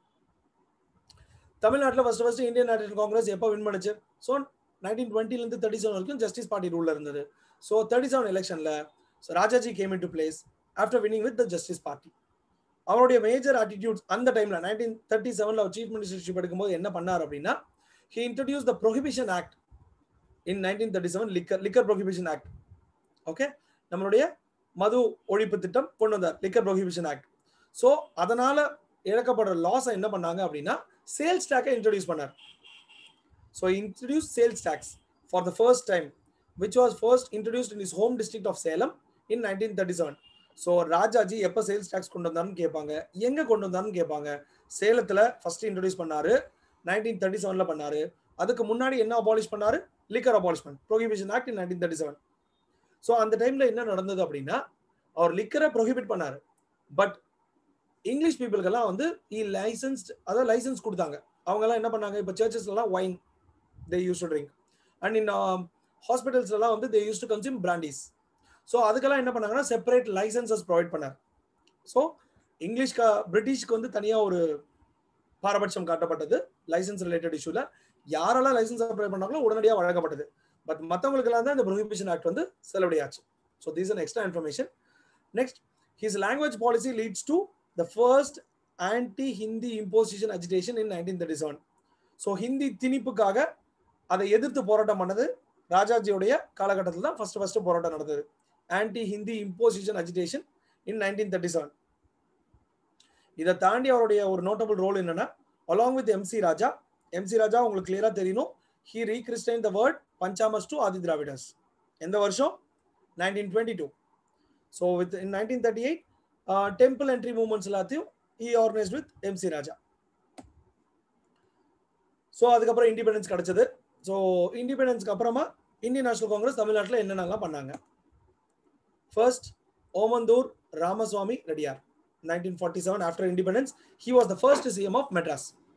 தமிழ்நாட்டில் first first Indian National Congress எப்போ வின் பண்ணுச்சு ஸோ நைன்டீன் டுவெண்ட்டிலேருந்து தேர்ட்டி செவன் வரைக்கும் ஜஸ்டிஸ் பார்ட்டி ரூல்ல இருந்தது ஸோ தேர்ட்டி செவன் எலெக்ஷனில் Rajaji came in to place after winning with the Justice Party அவருடைய major attitudes அந்த டைம்ல நைன்டீன் தேர்ட்டி செவன்ல அவர் சீஃப் மினிஸ்டர்ஷிப் எடுக்கும்போது என்ன பண்ணார் அப்படின்னா he introduce the prohibition act in nineteen thirty seven liquor liquor prohibition act okay நம்மளுடைய மது ஒழிப்பு திட்டம் கொண்டு வந்தார் லிக்கர் ப்ரொஹிபிஷன் ஆக்ட் ஸோ அதனால இழக்கப்படுற லாஸை என்ன பண்ணாங்க அப்படின்னா சேல்ஸ் டேக்கை இன்ட்ரடியூஸ் பண்ணார் so introduce sales tax for the first time which was first introduced in is home district of Salem in nineteen thirty seven so Rajaji எப்போ சேல்ஸ் டேக்ஸ் கொண்டு வந்தாருன்னு கேட்பாங்க எங்க கொண்டு வந்தாருன்னு கேட்பாங்க சேலத்துல ஃபர்ஸ்ட் இன்ட்ரடியூஸ் பண்ணாரு நைன்டீன் தேர்ட்டி செவன்ல பண்ணாரு அதுக்கு முன்னாடி என்ன அபாலிஷ் பண்ணாரு liquor abolishment prohibition act in nineteen thirty seven so அந்த டைம்ல என்ன நடந்தது அப்படின்னா அவர் லிக்கரை ப்ரொஹிபிட் பண்ணாரு பட் இங்கிலீஷ் பீப்புளுக்கெல்லாம் வந்து இ லைசன்ஸ்ட் அதாவது லைசன்ஸ் கொடுத்தாங்க அவங்க எல்லாம் என்ன பண்ணாங்க இப்போ சர்ச்சஸ்லாம் wine they use to drink and in ஹாஸ்பிட்டல்ஸ்லாம் வந்து they use to consume brandies so அதுக்கெல்லாம் என்ன பண்ணாங்கன்னா செப்பரேட் லைசன்சஸ் ப்ரொவைட் பண்ணார் ஸோ இங்கிலீஷ்க்கு பிரிட்டிஷ்க்கு வந்து தனியாக ஒரு பாரபட்சம் காட்டப்பட்டது லைசன்ஸ் ரிலேட்டட் இஷ்யூல யாரெல்லாம் லைசன்ஸ் அப்ளை பண்ணாங்களோ உடனடியாக வழங்கப்பட்டது பட் மற்றவங்களுக்கெல்லாம் தான் இந்த ப்ரொஹிபிஷன் ஆக்ட் வந்து செல்லுபடியாச்சு so these an extra information next his language policy leads to the first anti Hindi imposition agitation in nineteen thirty seven so Hindi திணிப்புக்காக அதை எதிர்த்து போராட்டம் பண்ணது ராஜாஜியோடைய காலகட்டத்தில் தான் ஃபர்ஸ்ட் ஃபர்ஸ்ட் போராட்டம் நடந்தது anti Hindi imposition agitation in nineteen thirty seven இதை தாண்டி அவருடைய ஒரு நோட்டபிள் ரோல் என்னன்னா along with MC Raja MC Raja உங்களுக்கு கிளியரா தெரியணும் he rechristen the word Panchamas to Adi Dravidars எந்த வருஷம் nineteen twenty two so with in nineteen thirty eight temple entry movements எல்லாத்தையும் he organised with MC Raja so அதுக்கப்புறம் இண்டிபெண்டன்ஸ் கிடைச்சது ஸோ இண்டிபெண்டன்ஸ்க்கு அப்புறமா இந்தியன் நேஷனல் காங்கிரஸ் தமிழ்நாட்டில் என்னென்னலாம் பண்ணாங்க first Omandur Ramaswamy Reddiar 1947 after independence he was the first cm of madras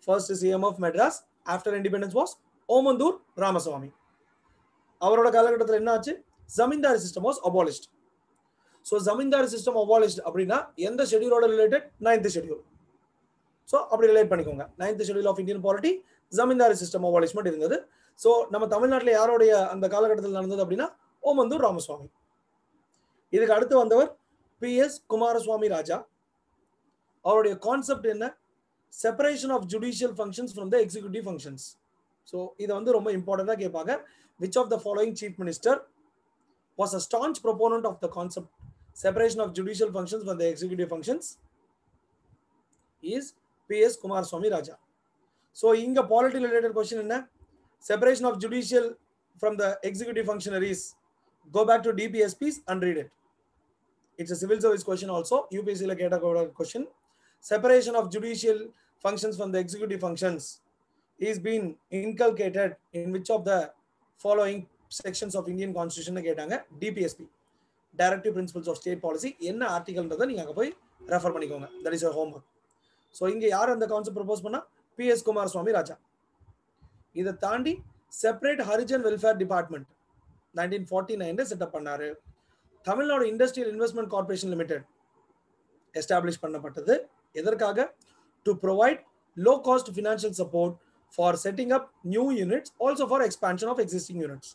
first CM of Madras after independence was Omandur Ramaswamy அவரோட காலகட்டத்தில் என்ன ஆச்சு zamindari system was abolished so zamindari system abolished அப்படின்னா எந்த ஷெடியூலோட ரிலேட்டட் நைன்த் ஷெடியூல் ஸோ அப்படி ரிலேட் பண்ணிக்கோங்க ninth schedule of Indian polity zamindari system abolishment இருந்தது ஸோ நம்ம தமிழ்நாட்டில் யாருடைய அந்த காலகட்டத்தில் நடந்தது அப்படின்னா ஓமந்தூர் ராமசுவாமி இதுக்கு அடுத்து வந்தவர் பி எஸ் குமாரசுவாமி ராஜா அவருடைய கான்செப்ட் என்ன separation of judicial functions from the executive functions so இதை வந்து ரொம்ப இம்பார்ட்டண்டாக கேட்பாங்க which of the following chief minister was a staunch proponent of the concept separation of judicial functions from the executive functions is P S Kumaraswamy Raja so இங்க polity related question என்ன separation of judicial from the executive functionaries go back to DPSPs and read it it's civil service question also யூபிஎஸ்சியில் கேட்ட question separation of judicial functions from the executive functions is being inculcated in which of the following sections of Indian Constitution கேட்டாங்க DPSP directive principles of state policy என்ன ஆர்டிகல்ன்றதை நீங்க அங்க போய் refer பண்ணிக்கோங்க that is homework so இங்க யார் அந்த கான்செப்ட் ப்ரப்போஸ் பண்ணா பி எஸ் குமார் சுவாமி ராஜா இதை தாண்டி separate Harijan welfare department nineteen forty நைன்ல செட்டப் பண்ணாரு Tamil Nadu industrial investment corporation limited establish பண்ணப்பட்டது எதற்காக to provide low cost financial support for setting up new units also for expansion of existing units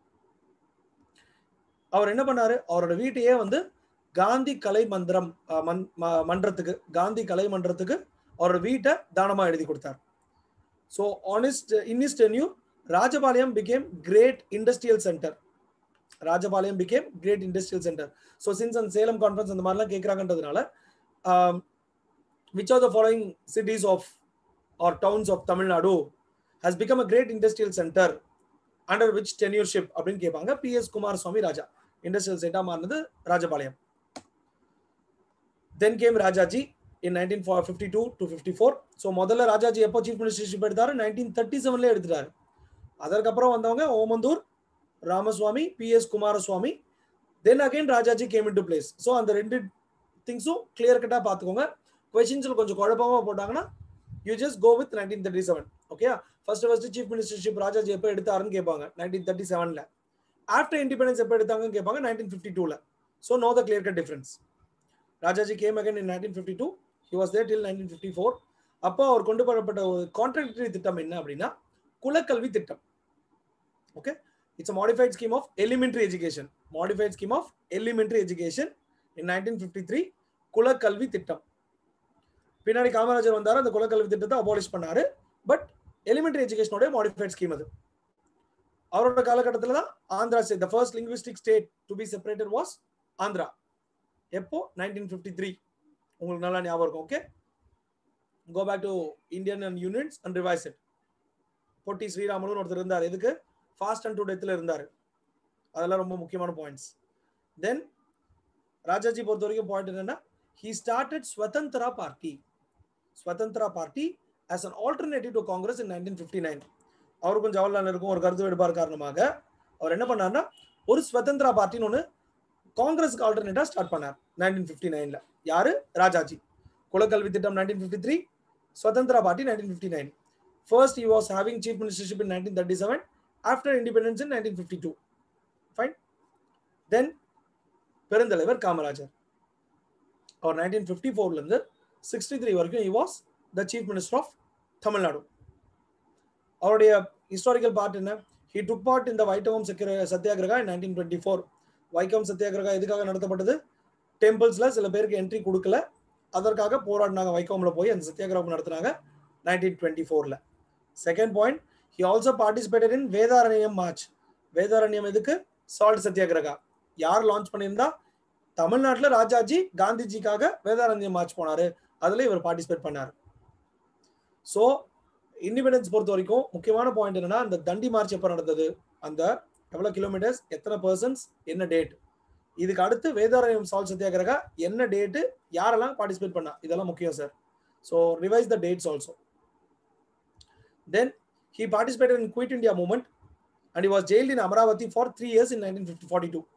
அவர் என்ன பண்ணாரு அவரோட வீட்டையே வந்து காந்தி கலை மந்திரம் அஹ், மன்- ம- மன்றத்துக்கு காந்தி கலை மன்றத்துக்கு அவரோட வீட்டை தானமா எழுதி கொடுத்தார் so honest in his tenure Rajapalayam became great industrial centre Rajapalayam became great industrial centre so since அந்த சேலம் கான்ஃபரன்ஸ் அந்த மாதிரிலாம் கேட்குறாங்கன்றதுனால which are the following cities of or towns of Tamil Nadu has become a great industrial center under which tenureship அப்படின்னு கேட்பாங்க P S Kumar Swamy Raja industrial சென்டா மாறினது Rajapalayam then came Rajaji in nineteen fifty two to fifty four so முதல்ல ராஜாஜி எப்போ chief ministership எடுத்தாரு nineteen thirty செவன்ல எடுத்துட்டாரு அதற்கப்புறம் வந்தவங்க Omandur Ramaswamy P S Kumaraswamy then again Rajaji came in to place so அந்த ரெண்டு திங்ஸும் கிளியர் கட்டாக பார்த்துக்கோங்க கொஸ்டின்ஸில் கொஞ்சம் குழப்பமா போட்டாங்கன்னா you just go with nineteen thirty seven okay first first chief ministership Rajaji எப்போ எடுத்தாருன்னு கேட்பாங்க நைன்டீன் தேர்ட்டி செவனில் ஆஃப்டர் இண்டிபெண்டன்ஸ் எப்போ எடுத்தாங்கன்னு கேட்பாங்க நைன்டீன் ஃபிஃப்டி டூவில் so know the clear cut difference Rajaji came again in nineteen fifty two he was there till nineteen fifty four அப்போ அவர் கொண்டு வரப்பட்ட ஒரு கான்ட்ராக்டரி திட்டம் என்ன அப்படின்னா குலக்கல்வி திட்டம் okay it's a modified scheme of elementary education modified scheme of elementary education in nineteen fifty three குலக்கல்வி திட்டம் பின்னாடி காமராஜர் வந்தாரு அந்த குலக்கல்வி திட்டத்தை அபாலிஷ் பண்ணாரு பட் எலிமெண்டரி எஜுகேஷனோட மாடிஃபைட் ஸ்கீம் அது அவரோட காலகட்டத்தில் தான் Andhra state the first linguistic state to be separated was Andhra எப்போ நைன்டீன் ஃபிஃப்டி த்ரீ உங்களுக்கு நல்லா ஞாபகம் இருக்கும் okay go back to Indian and units and revise it Potti Sriramulu ஒருத்தர் இருந்தார் எதுக்கு ஃபாஸ்ட் அண்ட் டு டெத்தில் இருந்தார் அதெல்லாம் ரொம்ப முக்கியமான பாயிண்ட்ஸ் தென் ராஜாஜி பொறுத்த வரைக்கும் பாயிண்ட் என்னன்னா he started Swatantara Party. Swatantara Party as an alternative to Congress in 1959. அவருக்கும் ஜவஹர்லால் இருக்கும் ஒரு கருத்து வேறுபாடு காரணமாக அவர் என்ன பண்ணார்னா ஒரு ஸ்வதந்திரா பார்ட்டின்னு ஒன்று காங்கிரஸ்க்கு ஆல்டர்னேட்டா ஸ்டார்ட் பண்ணார் நைன்டீன் ஃபிஃப்டி நைன்ல யாரு ராஜாஜி குலக்கல்வி திட்டம் nineteen fifty three Swatantra Party nineteen fifty nine first he was having chief ministership in nineteen thirty seven after independence in nineteen fifty two fine then பெருந்தலைவர் காமராஜர் அவர் நைன்டீன் ஃபிஃப்டி ஃபோர்லேருந்து சிக்ஸ்டி த்ரீ வரைக்கும் he was the chief minister of Tamil Nadu அவருடைய historical part என்ன he took part இந்த வைட்டகம் Satyagraha nineteen twenty four Vaikom satyagraha எதுக்காக நடத்தப்பட்டது டெம்பிள்ஸ்ல சில பேருக்கு என்ட்ரி கொடுக்கல அதற்காக போராடினாங்க வைக்கோம்ல போய் அந்த சத்தியாகிரகம் நடத்தினாங்க நைன்டீன் டுவெண்ட்டி ஃபோர்ல second point he also participated in Vedaranyam march Vedaranyam எதுக்கு சால்ட் சத்தியாகிரகா யார் லான்ச் பண்ணியிருந்தா தமிழ்நாட்டில் ராஜாஜி காந்திஜிக்காக வேதாரண்யம் மார்ச் போனாரு அதுல இவர் பார்ட்டிசிபேட் பண்ணார் ஸோ இண்டிபெண்டன்ஸ் பொறுத்த வரைக்கும் முக்கியமான பாயிண்ட் என்னன்னா அந்த தண்டி மார்ச் எப்போ நடந்தது அந்த எவ்வளோ கிலோமீட்டர்ஸ் எத்தனை பர்சன்ஸ் என்ன டேட் இதுக்கு அடுத்து வேதாரண்யம் சால் சத்தியாகிரகா என்ன டேட்டு யாரெல்லாம் பார்ட்டிசிபேட் பண்ணா இதெல்லாம் முக்கியம் sir so revise the dates also then he participated in Quit India Movement and was jailed in Amaravati for three years in nineteen fifty forty two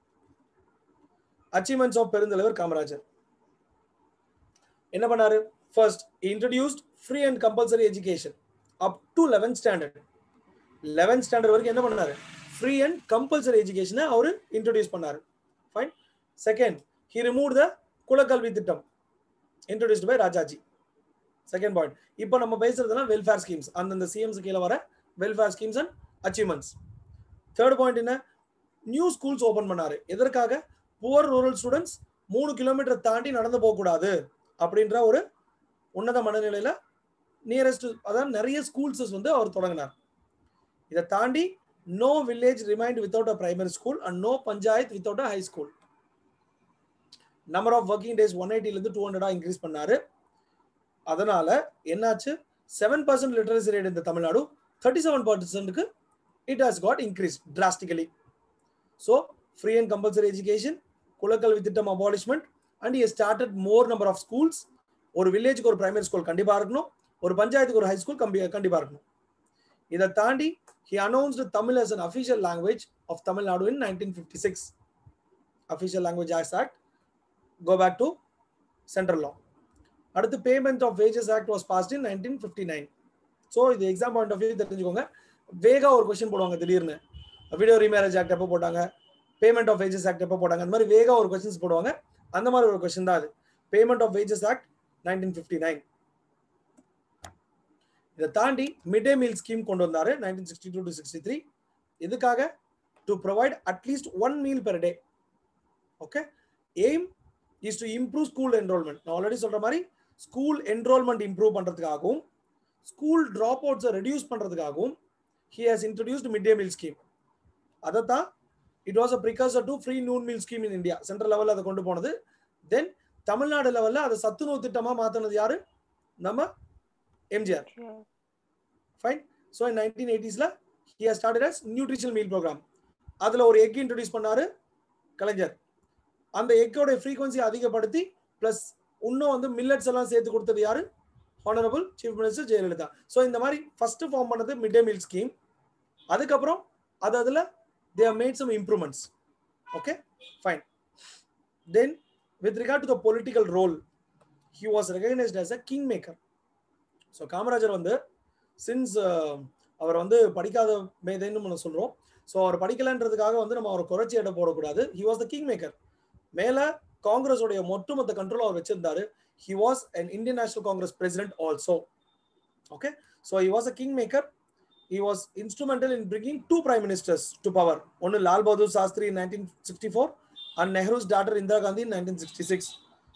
achievements of பெருந்தலைவர் காமராஜர் என்ன பண்ணாரு first introduced free and compulsory education up to eleventh standard eleventh standard வரைக்கும் என்ன பண்ணாரு free and compulsory எஜுகேஷனை அவர் introduce பண்ணாரு fine second he remove the குலக்கல்வி திட்டம் introduced by Rajaji second point இப்போ நம்ம பேசுறதுலாம் வெல்ஃபேர் ஸ்கீம்ஸ் அந்தந்த சிஎம்ஸ் கீழே வர welfare schemes and achievements third point என்ன நியூ ஸ்கூல்ஸ் ஓபன் பண்ணாரு எதற்காக புவர் ரூரல் ஸ்டூடெண்ட்ஸ் மூணு கிலோமீட்டர் தாண்டி நடந்து போகக்கூடாது அப்படின்ற ஒரு உன்னத மனநிலையில நியரஸ்ட் அதாவது நிறைய ஸ்கூல்ஸஸ் வந்து அவர் தொடங்கினார் இதை தாண்டி no village remained without a primary school and no panchayat without a high school number of working days one எயிட்டிலேருந்து டூ ஹண்ட்ரடா இன்க்ரீஸ் பண்ணாரு அதனால என்னாச்சு செவன் பர்சன்ட் லிட்டரசி ரேட் இந்த தமிழ்நாடு தேர்ட்டி செவன் பர்சன்ட்டுக்கு it has got increase drastically so free and compulsory education குலக்கல்வி திட்டம் abolishment and இ started more number of schools ஒரு வில்லேஜுக்கு ஒரு பிரைமரி ஸ்கூல் கண்டிப்பாக இருக்கணும் ஒரு பஞ்சாயத்துக்கு ஒரு ஹை ஸ்கூல் கம்பி கண்டிப்பாக இருக்கணும் இதை தாண்டி he announced Tamil as an official language of Tamil Nadu in nineteen fifty six official language act act go back to central law அடுத்து payment of wages act was passed in nineteen fifty nine so இது exam point of view தெரிஞ்சுக்கோங்க வேகா ஒரு question போடுவாங்க திடீர்னு video remarriage act எப்போ போட்டாங்க payment of wages act எப்போ போட்டாங்க அந்த மாதிரி வேகா ஒரு கொஸ்டின்ஸ் போடுவாங்க அந்த மாதிரி ஒரு கொஸ்டின் தான் அது payment of wages act nineteen fifty nine இதை தாண்டி மிட் டே மீல் ஸ்கீம் கொண்டு வந்தாரு nineteen sixty two to sixty three இதுக்காக to provide at least one meal per day okay aim is to improve school enrolment நான் already சொல்ற மாதிரி school enrolment improve பண்றதுக்காகவும் school drop அவுட்ஸை ரெடியூஸ் பண்றதுக்காகவும் he has introduced mid day meal scheme அதை தான் it was a precursor to free noon meal scheme in India central லெவலில் அதை கொண்டு போனது தென் தமிழ்நாடு லெவலில் அதை சத்துணவு திட்டமாக மாற்றினது யாரு நம்ம MGR fine so in nineteen எயிட்டிஸில் he has started as nutritional meal programme அதில் ஒரு எக் இன்ட்ரடியூஸ் பண்ணாரு கலைஞர் அந்த எக்கோட ஃப்ரீக்வன்சி அதிகப்படுத்தி ப்ளஸ் இன்னும் வந்து மில்லட்ஸ் எல்லாம் சேர்த்து கொடுத்தது யாரு honourable chief minister Jayalalithaa so இந்த மாதிரி ஃபர்ஸ்ட் ஃபார்ம் பண்ணது மிட் டே மீல் ஸ்கீம் அதுக்கப்புறம் அது அதில் they made some improvements okay fine then with regard to the political role he was recognised as a king maker so Kamarajar வந்து since அவர் வந்து படிக்காத மேதைன்னு நம்ம சொல்கிறோம் ஸோ அவர் படிக்கலன்றதுக்காக வந்து நம்ம அவரை குறைச்சி எடை போடக்கூடாது he was the king maker மேல காங்கிரஸோடைய ஒட்டுமொத்த கண்ட்ரோல் அவர் வச்சிருந்தாரு he was an Indian National Congress president also okay so he was a king maker he was instrumental in bringing two prime ministers to power ஒன்று Lal Bahadur Shastri nineteen sixty four and Nehru's daughter Indira Gandhi nineteen sixty six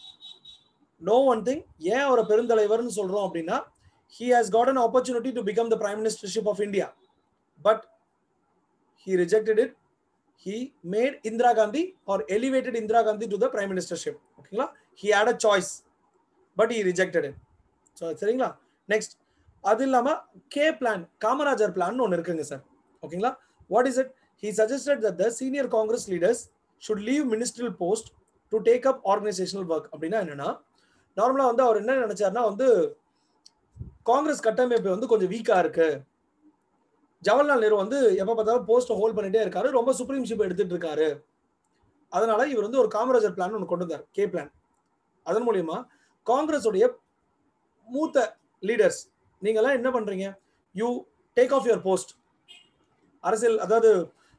no one thing ஏன் அவரை பெருந்தலைவர்னு சொல்றோம் அப்படின்னா he has got an opportunity to become the prime ministership of India, but he rejected it. He made Indira Gandhi or elevated Indira Gandhi to the prime ministership. Okay, he had a choice, but he rejected it. So, சரிங்களா next அது இல்லாம K plan Kamarajar plan ஒன்று இருக்குங்க sir ஓகேங்களா what is it he suggested that the senior Congress leaders should leave ministerial post to take up organisational work அப்படின்னா என்னன்னா நார்மலா வந்து அவர் என்ன நினைச்சாருன்னா வந்து காங்கிரஸ் கட்டமைப்பு வந்து கொஞ்சம் வீக்கா இருக்கு ஜவஹர்லால் நேரு வந்து எப்ப பார்த்தாலும் போஸ்ட் ஹோல்ட் பண்ணிட்டே இருக்காரு ரொம்ப சுப்ரீம்ஷிப் எடுத்துட்டு இருக்காரு அதனால இவர் வந்து ஒரு காமராஜர் பிளான் ஒன்று கொண்டு வந்தார் கே பிளான் அதன் மூலியமா காங்கிரஸுடைய மூத்த லீடர்ஸ் நீங்கெல்லாம் என்ன பண்றீங்க you take off your post அரசியல் அதாவது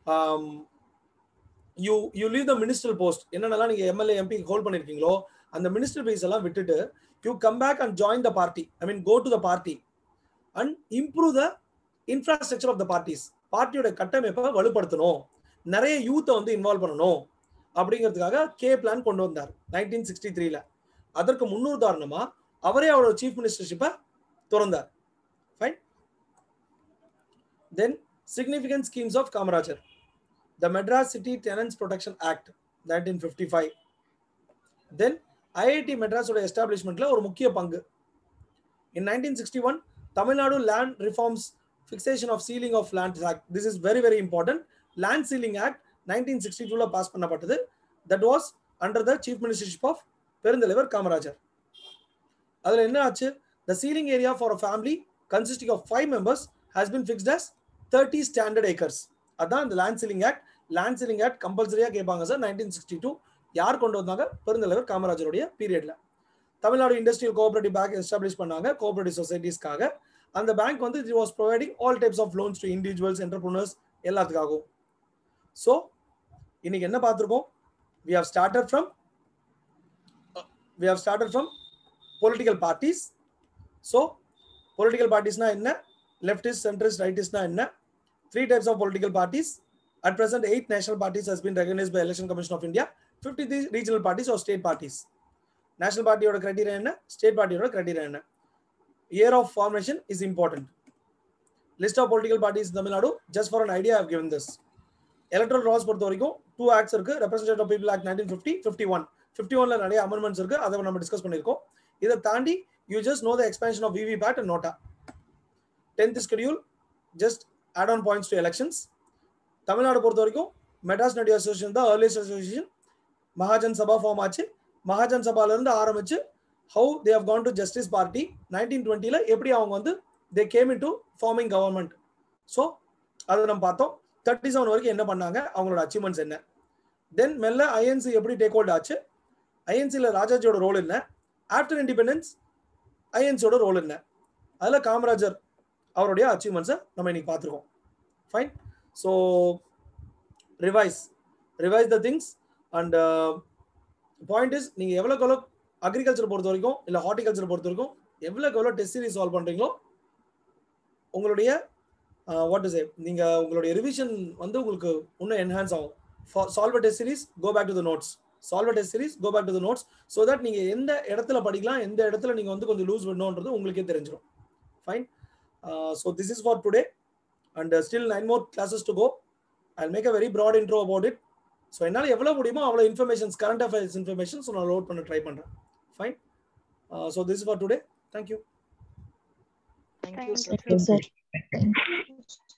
you you leave the minister post என்னென்னலாம் நீங்க எம்எல்ஏ எம்பி ஹோல்ட் பண்ணிருக்கீங்களோ அந்த மினிஸ்டர் பீஸ் எல்லாம் விட்டுட்டு you come back and join the party I mean go to the party and improve the infrastructure of the parties பார்ட்டியோட கட்டமைப்பை வலுப்படுத்தணும் நிறைய யூத்தை வந்து இன்வால்வ் பண்ணணும் அப்படிங்கிறதுக்காக கே பிளான் கொண்டு வந்தார் நைன்டீன் சிக்ஸ்டி த்ரீல அதற்கு முன்னுதாரணமா அவரே அவரோட சீஃப் மினிஸ்டர்ஷிப்பை திறந்தார் fine then significant schemes of Kamarajar the Madras city tenants protection act nineteen fifty five then IIT மெட்ராஸோட எஸ்டாப்ளிஷ்மெண்ட்ல ஒரு முக்கிய பங்கு in nineteen sixty one Tamil Nadu land reforms fixation of ceiling of land act this is very very important land ceiling act nineteen sixty டூல pass பண்ணப்பட்டது that was under the chief ministership of பெருந்தலைவர் காமராஜர் அதுல என்ன ஆச்சு the ceiling area for a family consisting of five members has been fixed as thirty standard acres அதான் இந்த land ceiling act land ceiling act கம்பல்சரியா கேட்பாங்க sir nineteen sixty two யார் கொண்டு வந்தாங்க பெருந்தலைவர் காமராஜருடைய பீரியட்ல Tamil Nadu industrial cooperative bank establish பண்ணாங்க கோஆபரேட்டிவ் சொசைட்டிஸ்க்காக அந்த பேங்க் வந்து it was providing all types of loans to individuals entrepreneurs எல்லாத்துக்காகவும் ஸோ இன்னைக்கு என்ன பார்த்துருக்கோம் we have started from we have started from political parties so political பார்ட்டிஸ்னா என்ன லெஃப்டிஸ்ட் சென்ட்ரிஸ்ட் ரைட்டிஸ்ட்னா என்ன three types of political parties at present eight national parties has been recognise by election commission of India fifty three regional parties R state parties national பார்ட்டியோட criteria என்ன state பார்ட்டியோட criteria என்ன year of formation is important list of political parties Tamil Nadu just for an idea have given this electoral rolls பொறுத்த வரைக்கும் two acts இருக்கு representative people act nineteen fifty fifty one fifty ஒன்ல நிறைய amendments இருக்கு அதை நம்ம டிஸ்கஸ் பண்ணியிருக்கோம் இதை தாண்டி you just know the expansion of VVPAT and NOTA tenth schedule just add on points to elections Tamil Nadu பொறுத்த வரைக்கும் மெட்ராஸ் நடிகர் அசோசியேஷன் தான் earliest association Mahajan Sabha form ஆச்சு மகாஜன் சபால இருந்து ஆரம்பிச்சு how they have gone to justice party nineteen டுவெண்ட்டில எப்படி அவங்க வந்து they came in to forming government so அதை நம்ம பார்த்தோம் தேர்ட்டி செவன் வரைக்கும் என்ன பண்ணாங்க அவங்களோட அச்சீவ்மெண்ட்ஸ் என்ன தென் மெல்ல ஐஎன்சி எப்படி டேக் ஹோல்ட் ஆச்சு ஐஎன்சியில் ராஜாஜியோட ரோல் என்ன ஆஃப்டர் இண்டிபெண்டன்ஸ் ஐஎன்சியோட ரோல் என்ன அதில் காமராஜர் அவருடைய அச்சீவ்மெண்ட்ஸை நம்ம இன்னைக்கு பார்த்துருக்கோம் fine so revise revise the things and point is நீங்கள் எவ்வளோக்கு எவ்வளோ அக்ரிகல்ச்சர் பொறுத்த வரைக்கும் இல்லை ஹார்டிகல்ச்சர் பொறுத்த வரைக்கும் எவ்வளோக்கு எவ்வளோ டெஸ்ட் சீரிஸ் சால்வ் பண்ணுறீங்களோ உங்களுடைய வாட் இஸ் நீங்கள் உங்களுடைய ரிவிஷன் வந்து உங்களுக்கு இன்னும் என்ஹான்ஸ் ஆகும் solve test series go back to the notes solve test series go back to the notes so that நீங்கள் எந்த இடத்துல படிக்கலாம் எந்த இடத்துல நீங்கள் வந்து கொஞ்சம் லூஸ் பண்ணணுன்றது உங்களுக்கே தெரிஞ்சிடும் fine so this is for today and still nine more classes to go I make a very broad intro about it so என்னால் எவ்வளோ முடியுமோ அவ்வளோ இன்ஃபர்மேஷன்ஸ் கரண்ட் அஃபேர்ஸ் இன்ஃபர்மேஷன்ஸ் நான் லோட் பண்ண ட்ரை பண்ணுறேன் fine so this for today thank you Thank you, Thank you, sir. sir.